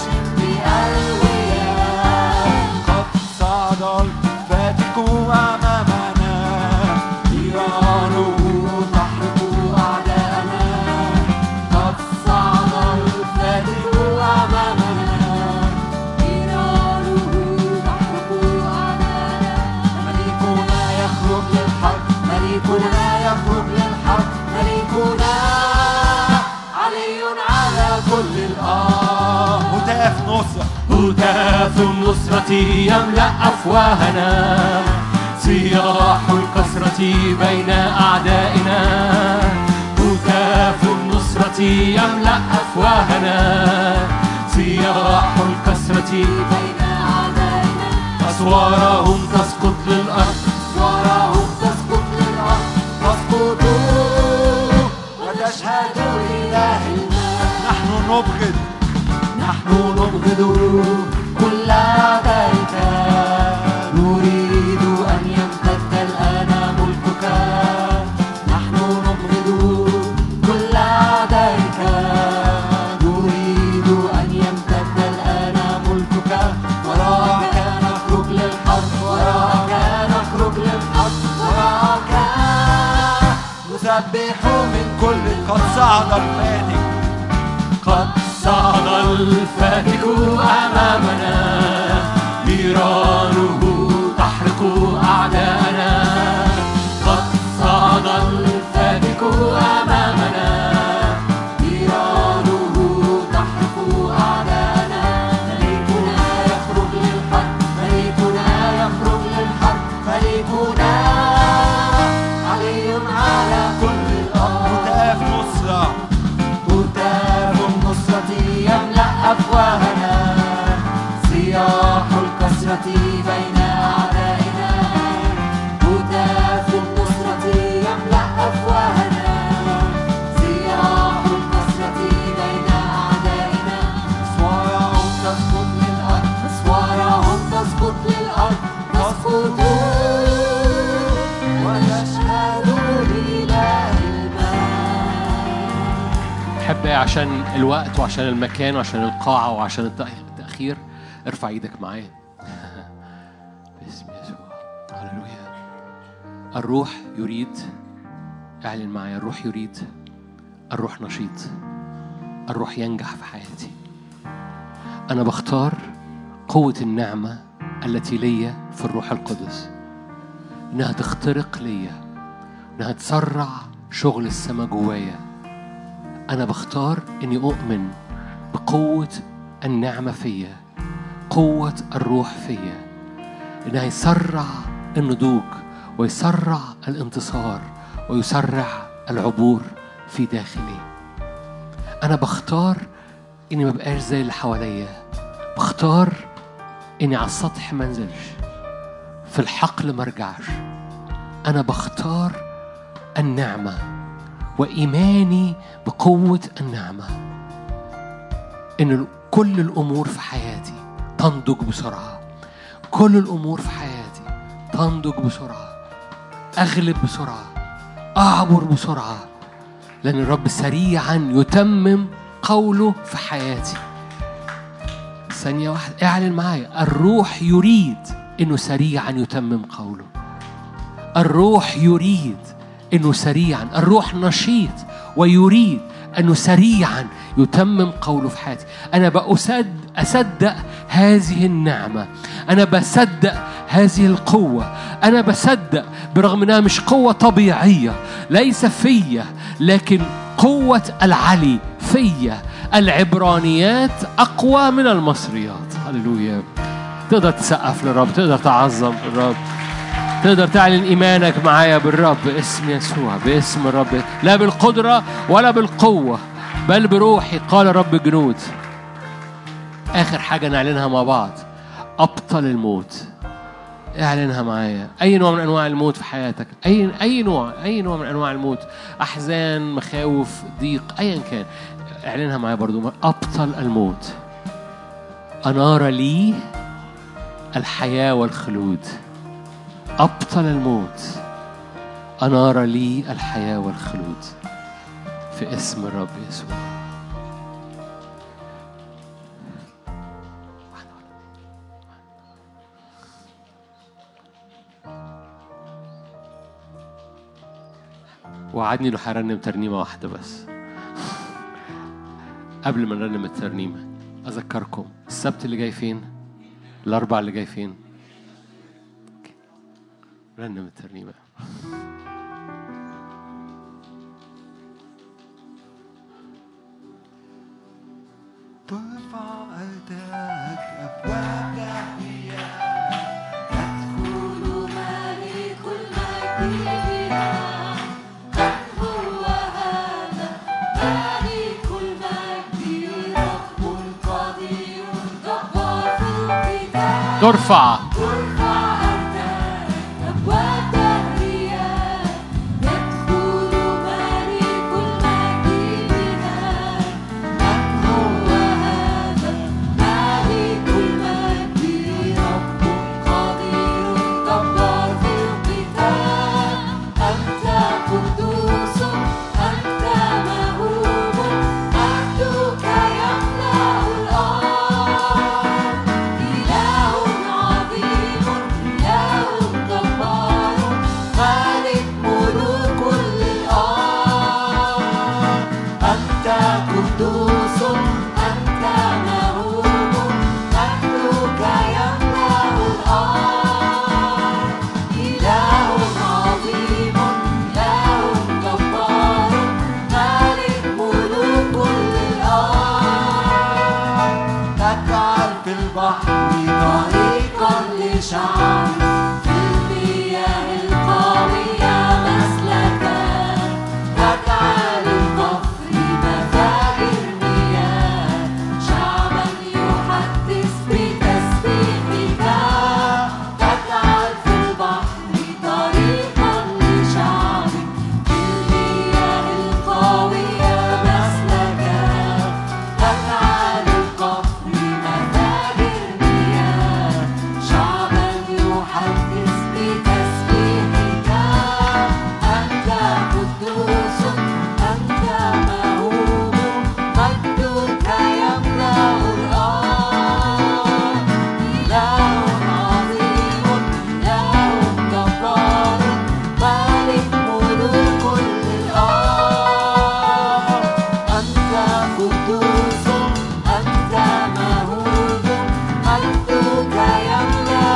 بألوياء قد صعد الفاتك أمامنا نيرانه تحرق أعداءنا قد صعد الفاتك أمامنا نيرانه تحرق أعداءنا ملكنا يخرج للحرب ملكنا يخرج للحرب ملكنا علي على كل الأرض هتاف نصرة هتاف النصرة يملأ أفواهنا صياح الكسرة بين أعدائنا هتاف النصرة يملأ أفواهنا صياح الكسرة بين أعدائنا أسوارهم تسقط للأرض أسوارهم تسقط للأرض تسقط وتشهد لله المجد نحن نبغض نحن نبغض كل أعدائك نريد أن يمتد الآن ملكك نحن نبغض كل أعدائك نريد أن يمتد الآن ملكك وراءك نخرج للحرب وراءك نخرج للحرب وراءك نسبح من كل قد صعد الفاتك قد صعد الفاتك أمامنا نيرانه تحرق أعداءنا قد صعد الفاتك أمامنا نيرانه تحرق أعداءنا ملكنا يخرج للحرب ملكنا يخرج للحرب ملكنا علي على كل الأرض هتاف نصرة هتاف النصرة يملأ أفواهنا صياح الكسرة بين أعدائنا هتاف النصرة يملأ أفواهنا صياح الكسرة بين أعدائنا أسوارهم تسقط للأرض أسوارهم تسقط للأرض تسقط وتشهد لله المجد أحب عشان الوقت وعشان المكان وعشان القاعة وعشان التأ- التأخير ارفع ايدك معايا باسم يسوع هللويا الروح يريد اعلن معايا الروح يريد الروح نشيط الروح ينجح في حياتي أنا بختار قوة النعمة التي ليا في الروح القدس إنها تخترق ليا إنها تسرع شغل السما جوايا أنا بختار إني أؤمن بقوة النعمة فيا قوة الروح فيا إنها يسرع النضوج ويسرع الانتصار ويسرع العبور في داخلي أنا بختار إني مبقاش زي اللي حواليا بختار إني على السطح منزلش في الحقل مرجعش أنا بختار النعمة وإيماني بقوة النعمة إن كل الأمور في حياتي تنضج بسرعة كل الأمور في حياتي تنضج بسرعة أغلب بسرعة أعبر بسرعة لأن الرب سريعا يتمم قوله في حياتي ثانية واحدة اعلن معايا الروح يريد إنه سريعا يتمم قوله الروح يريد انه سريعا الروح نشيط ويريد انه سريعا يتمم قوله في حياتي انا بأسد اصدق هذه النعمه انا بصدق هذه القوه انا بصدق برغم انها مش قوه طبيعيه ليس فيا لكن قوه العلي فيا العبرانيات اقوى من المصريات هللويا تقدر تسقف للرب تقدر تعظم الرب تقدر تعلن ايمانك معايا بالرب باسم يسوع باسم الرب لا بالقدره ولا بالقوه بل بروحي قال رب الجنود آخر حاجة نعلنها مع بعض أبطل الموت اعلنها معايا أي نوع من أنواع الموت في حياتك أي أي نوع أي نوع من أنواع الموت أحزان مخاوف ضيق أيا كان اعلنها معايا برضو أبطل الموت أنار لي الحياة والخلود أبطل الموت أنار لي الحياة والخلود في اسم الرب يسوع وعدني انه هرنم ترنيمه واحده بس قبل ما نرنم الترنيمه اذكركم السبت اللي جاي فين الاربع اللي جاي فين أوكي. رنم الترنيمه ترفع أيداك أبواب تحية يدخل ملك المجد بها من هو هذا ملك المجد رب قدير جبار في القتال ترفع ترفع أرتاح أبواب دهرية يدخل ملك المجد بها من هو هذا ملك المجد رب قدير جبار في القتال أنت قدوس أنت مهوب مجدك يملأ الأرض إله عظيم إله جبار مالك ملوك الأرض أنت قدوس أنت مهوب مجدك يملأ الأرض إله عظيم إله جبار مالك ملوك الأرض تجعل في البحر طريقا لشعب في المياه القوية مسلكا تجعل البحر مفاجر مياه شعبا يحدث بتسبيحك تجعل في البحر طريقا لشعب في المياه القوية مسلكا تجعل القفر مفاجر مياه شعبا يحدث بتسبيحك أنت قدوس أنت مهوب مجدك يملأ الأرض إله عظيم إله جبار مالك ملوك الأرض أنت قدوس أنت مهوب مجدك يملأ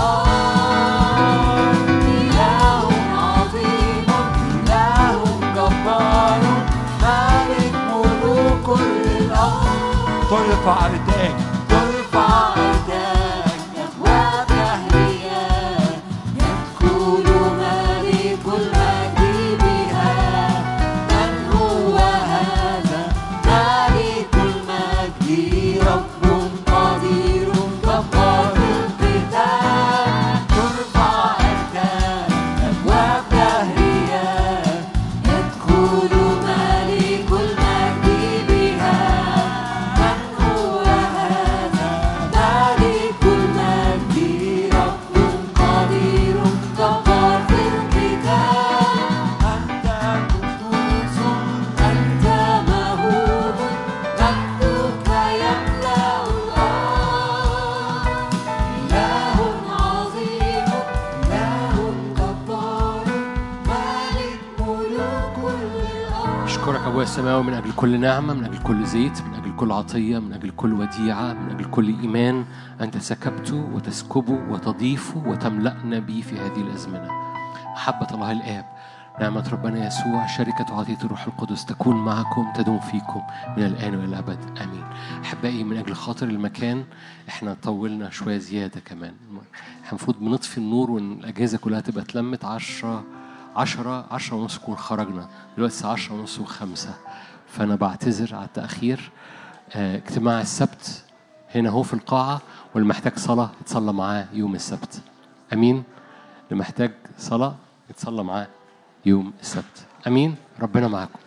الأرض إله عظيم إله جبار مالك ملوك الأرض ترفع أيداك ترفع أيداك أبواب دهرية يدخل ملك المجد بها من هو هذا ملك المجد رب قدير جبار القتال ترفع أيداك أبواب دهرية يدخل ملك المجد بها من هو هذا ملك المجد رب قدير جبار في القتال أنت قدوس أنت مهوب مجدك يملأ الأرض إله عظيم إله جبار مالك ملوك الأرض أشكرك أبويا السماوي من أجل كل نعمة من أجل كل زيت من أجل كل عطية من أجل كل وديعة من أجل كل إيمان أنت سكبته وتسكبه وتضيفه وتملأنا به في هذه الأزمنة محبة الله الآب نعمة ربنا يسوع شركة وعطية الروح القدس تكون معكم تدوم فيكم من الآن وإلى الأبد آمين أحبائي من أجل خاطر المكان إحنا طولنا شوية زيادة كمان إحنا المفروض بنطفي النور والأجهزة كلها تبقى اتلمت عشرة عشرة عشرة ونص نكون خرجنا دلوقتي الساعة عشرة ونص وخمسة فأنا بعتذر على التأخير آه، اجتماع السبت هنا هو في القاعة واللي محتاج صلاة يتصلى معاه يوم السبت أمين اللي محتاج صلاة يتصلى معاه يوم السبت أمين ربنا معاكم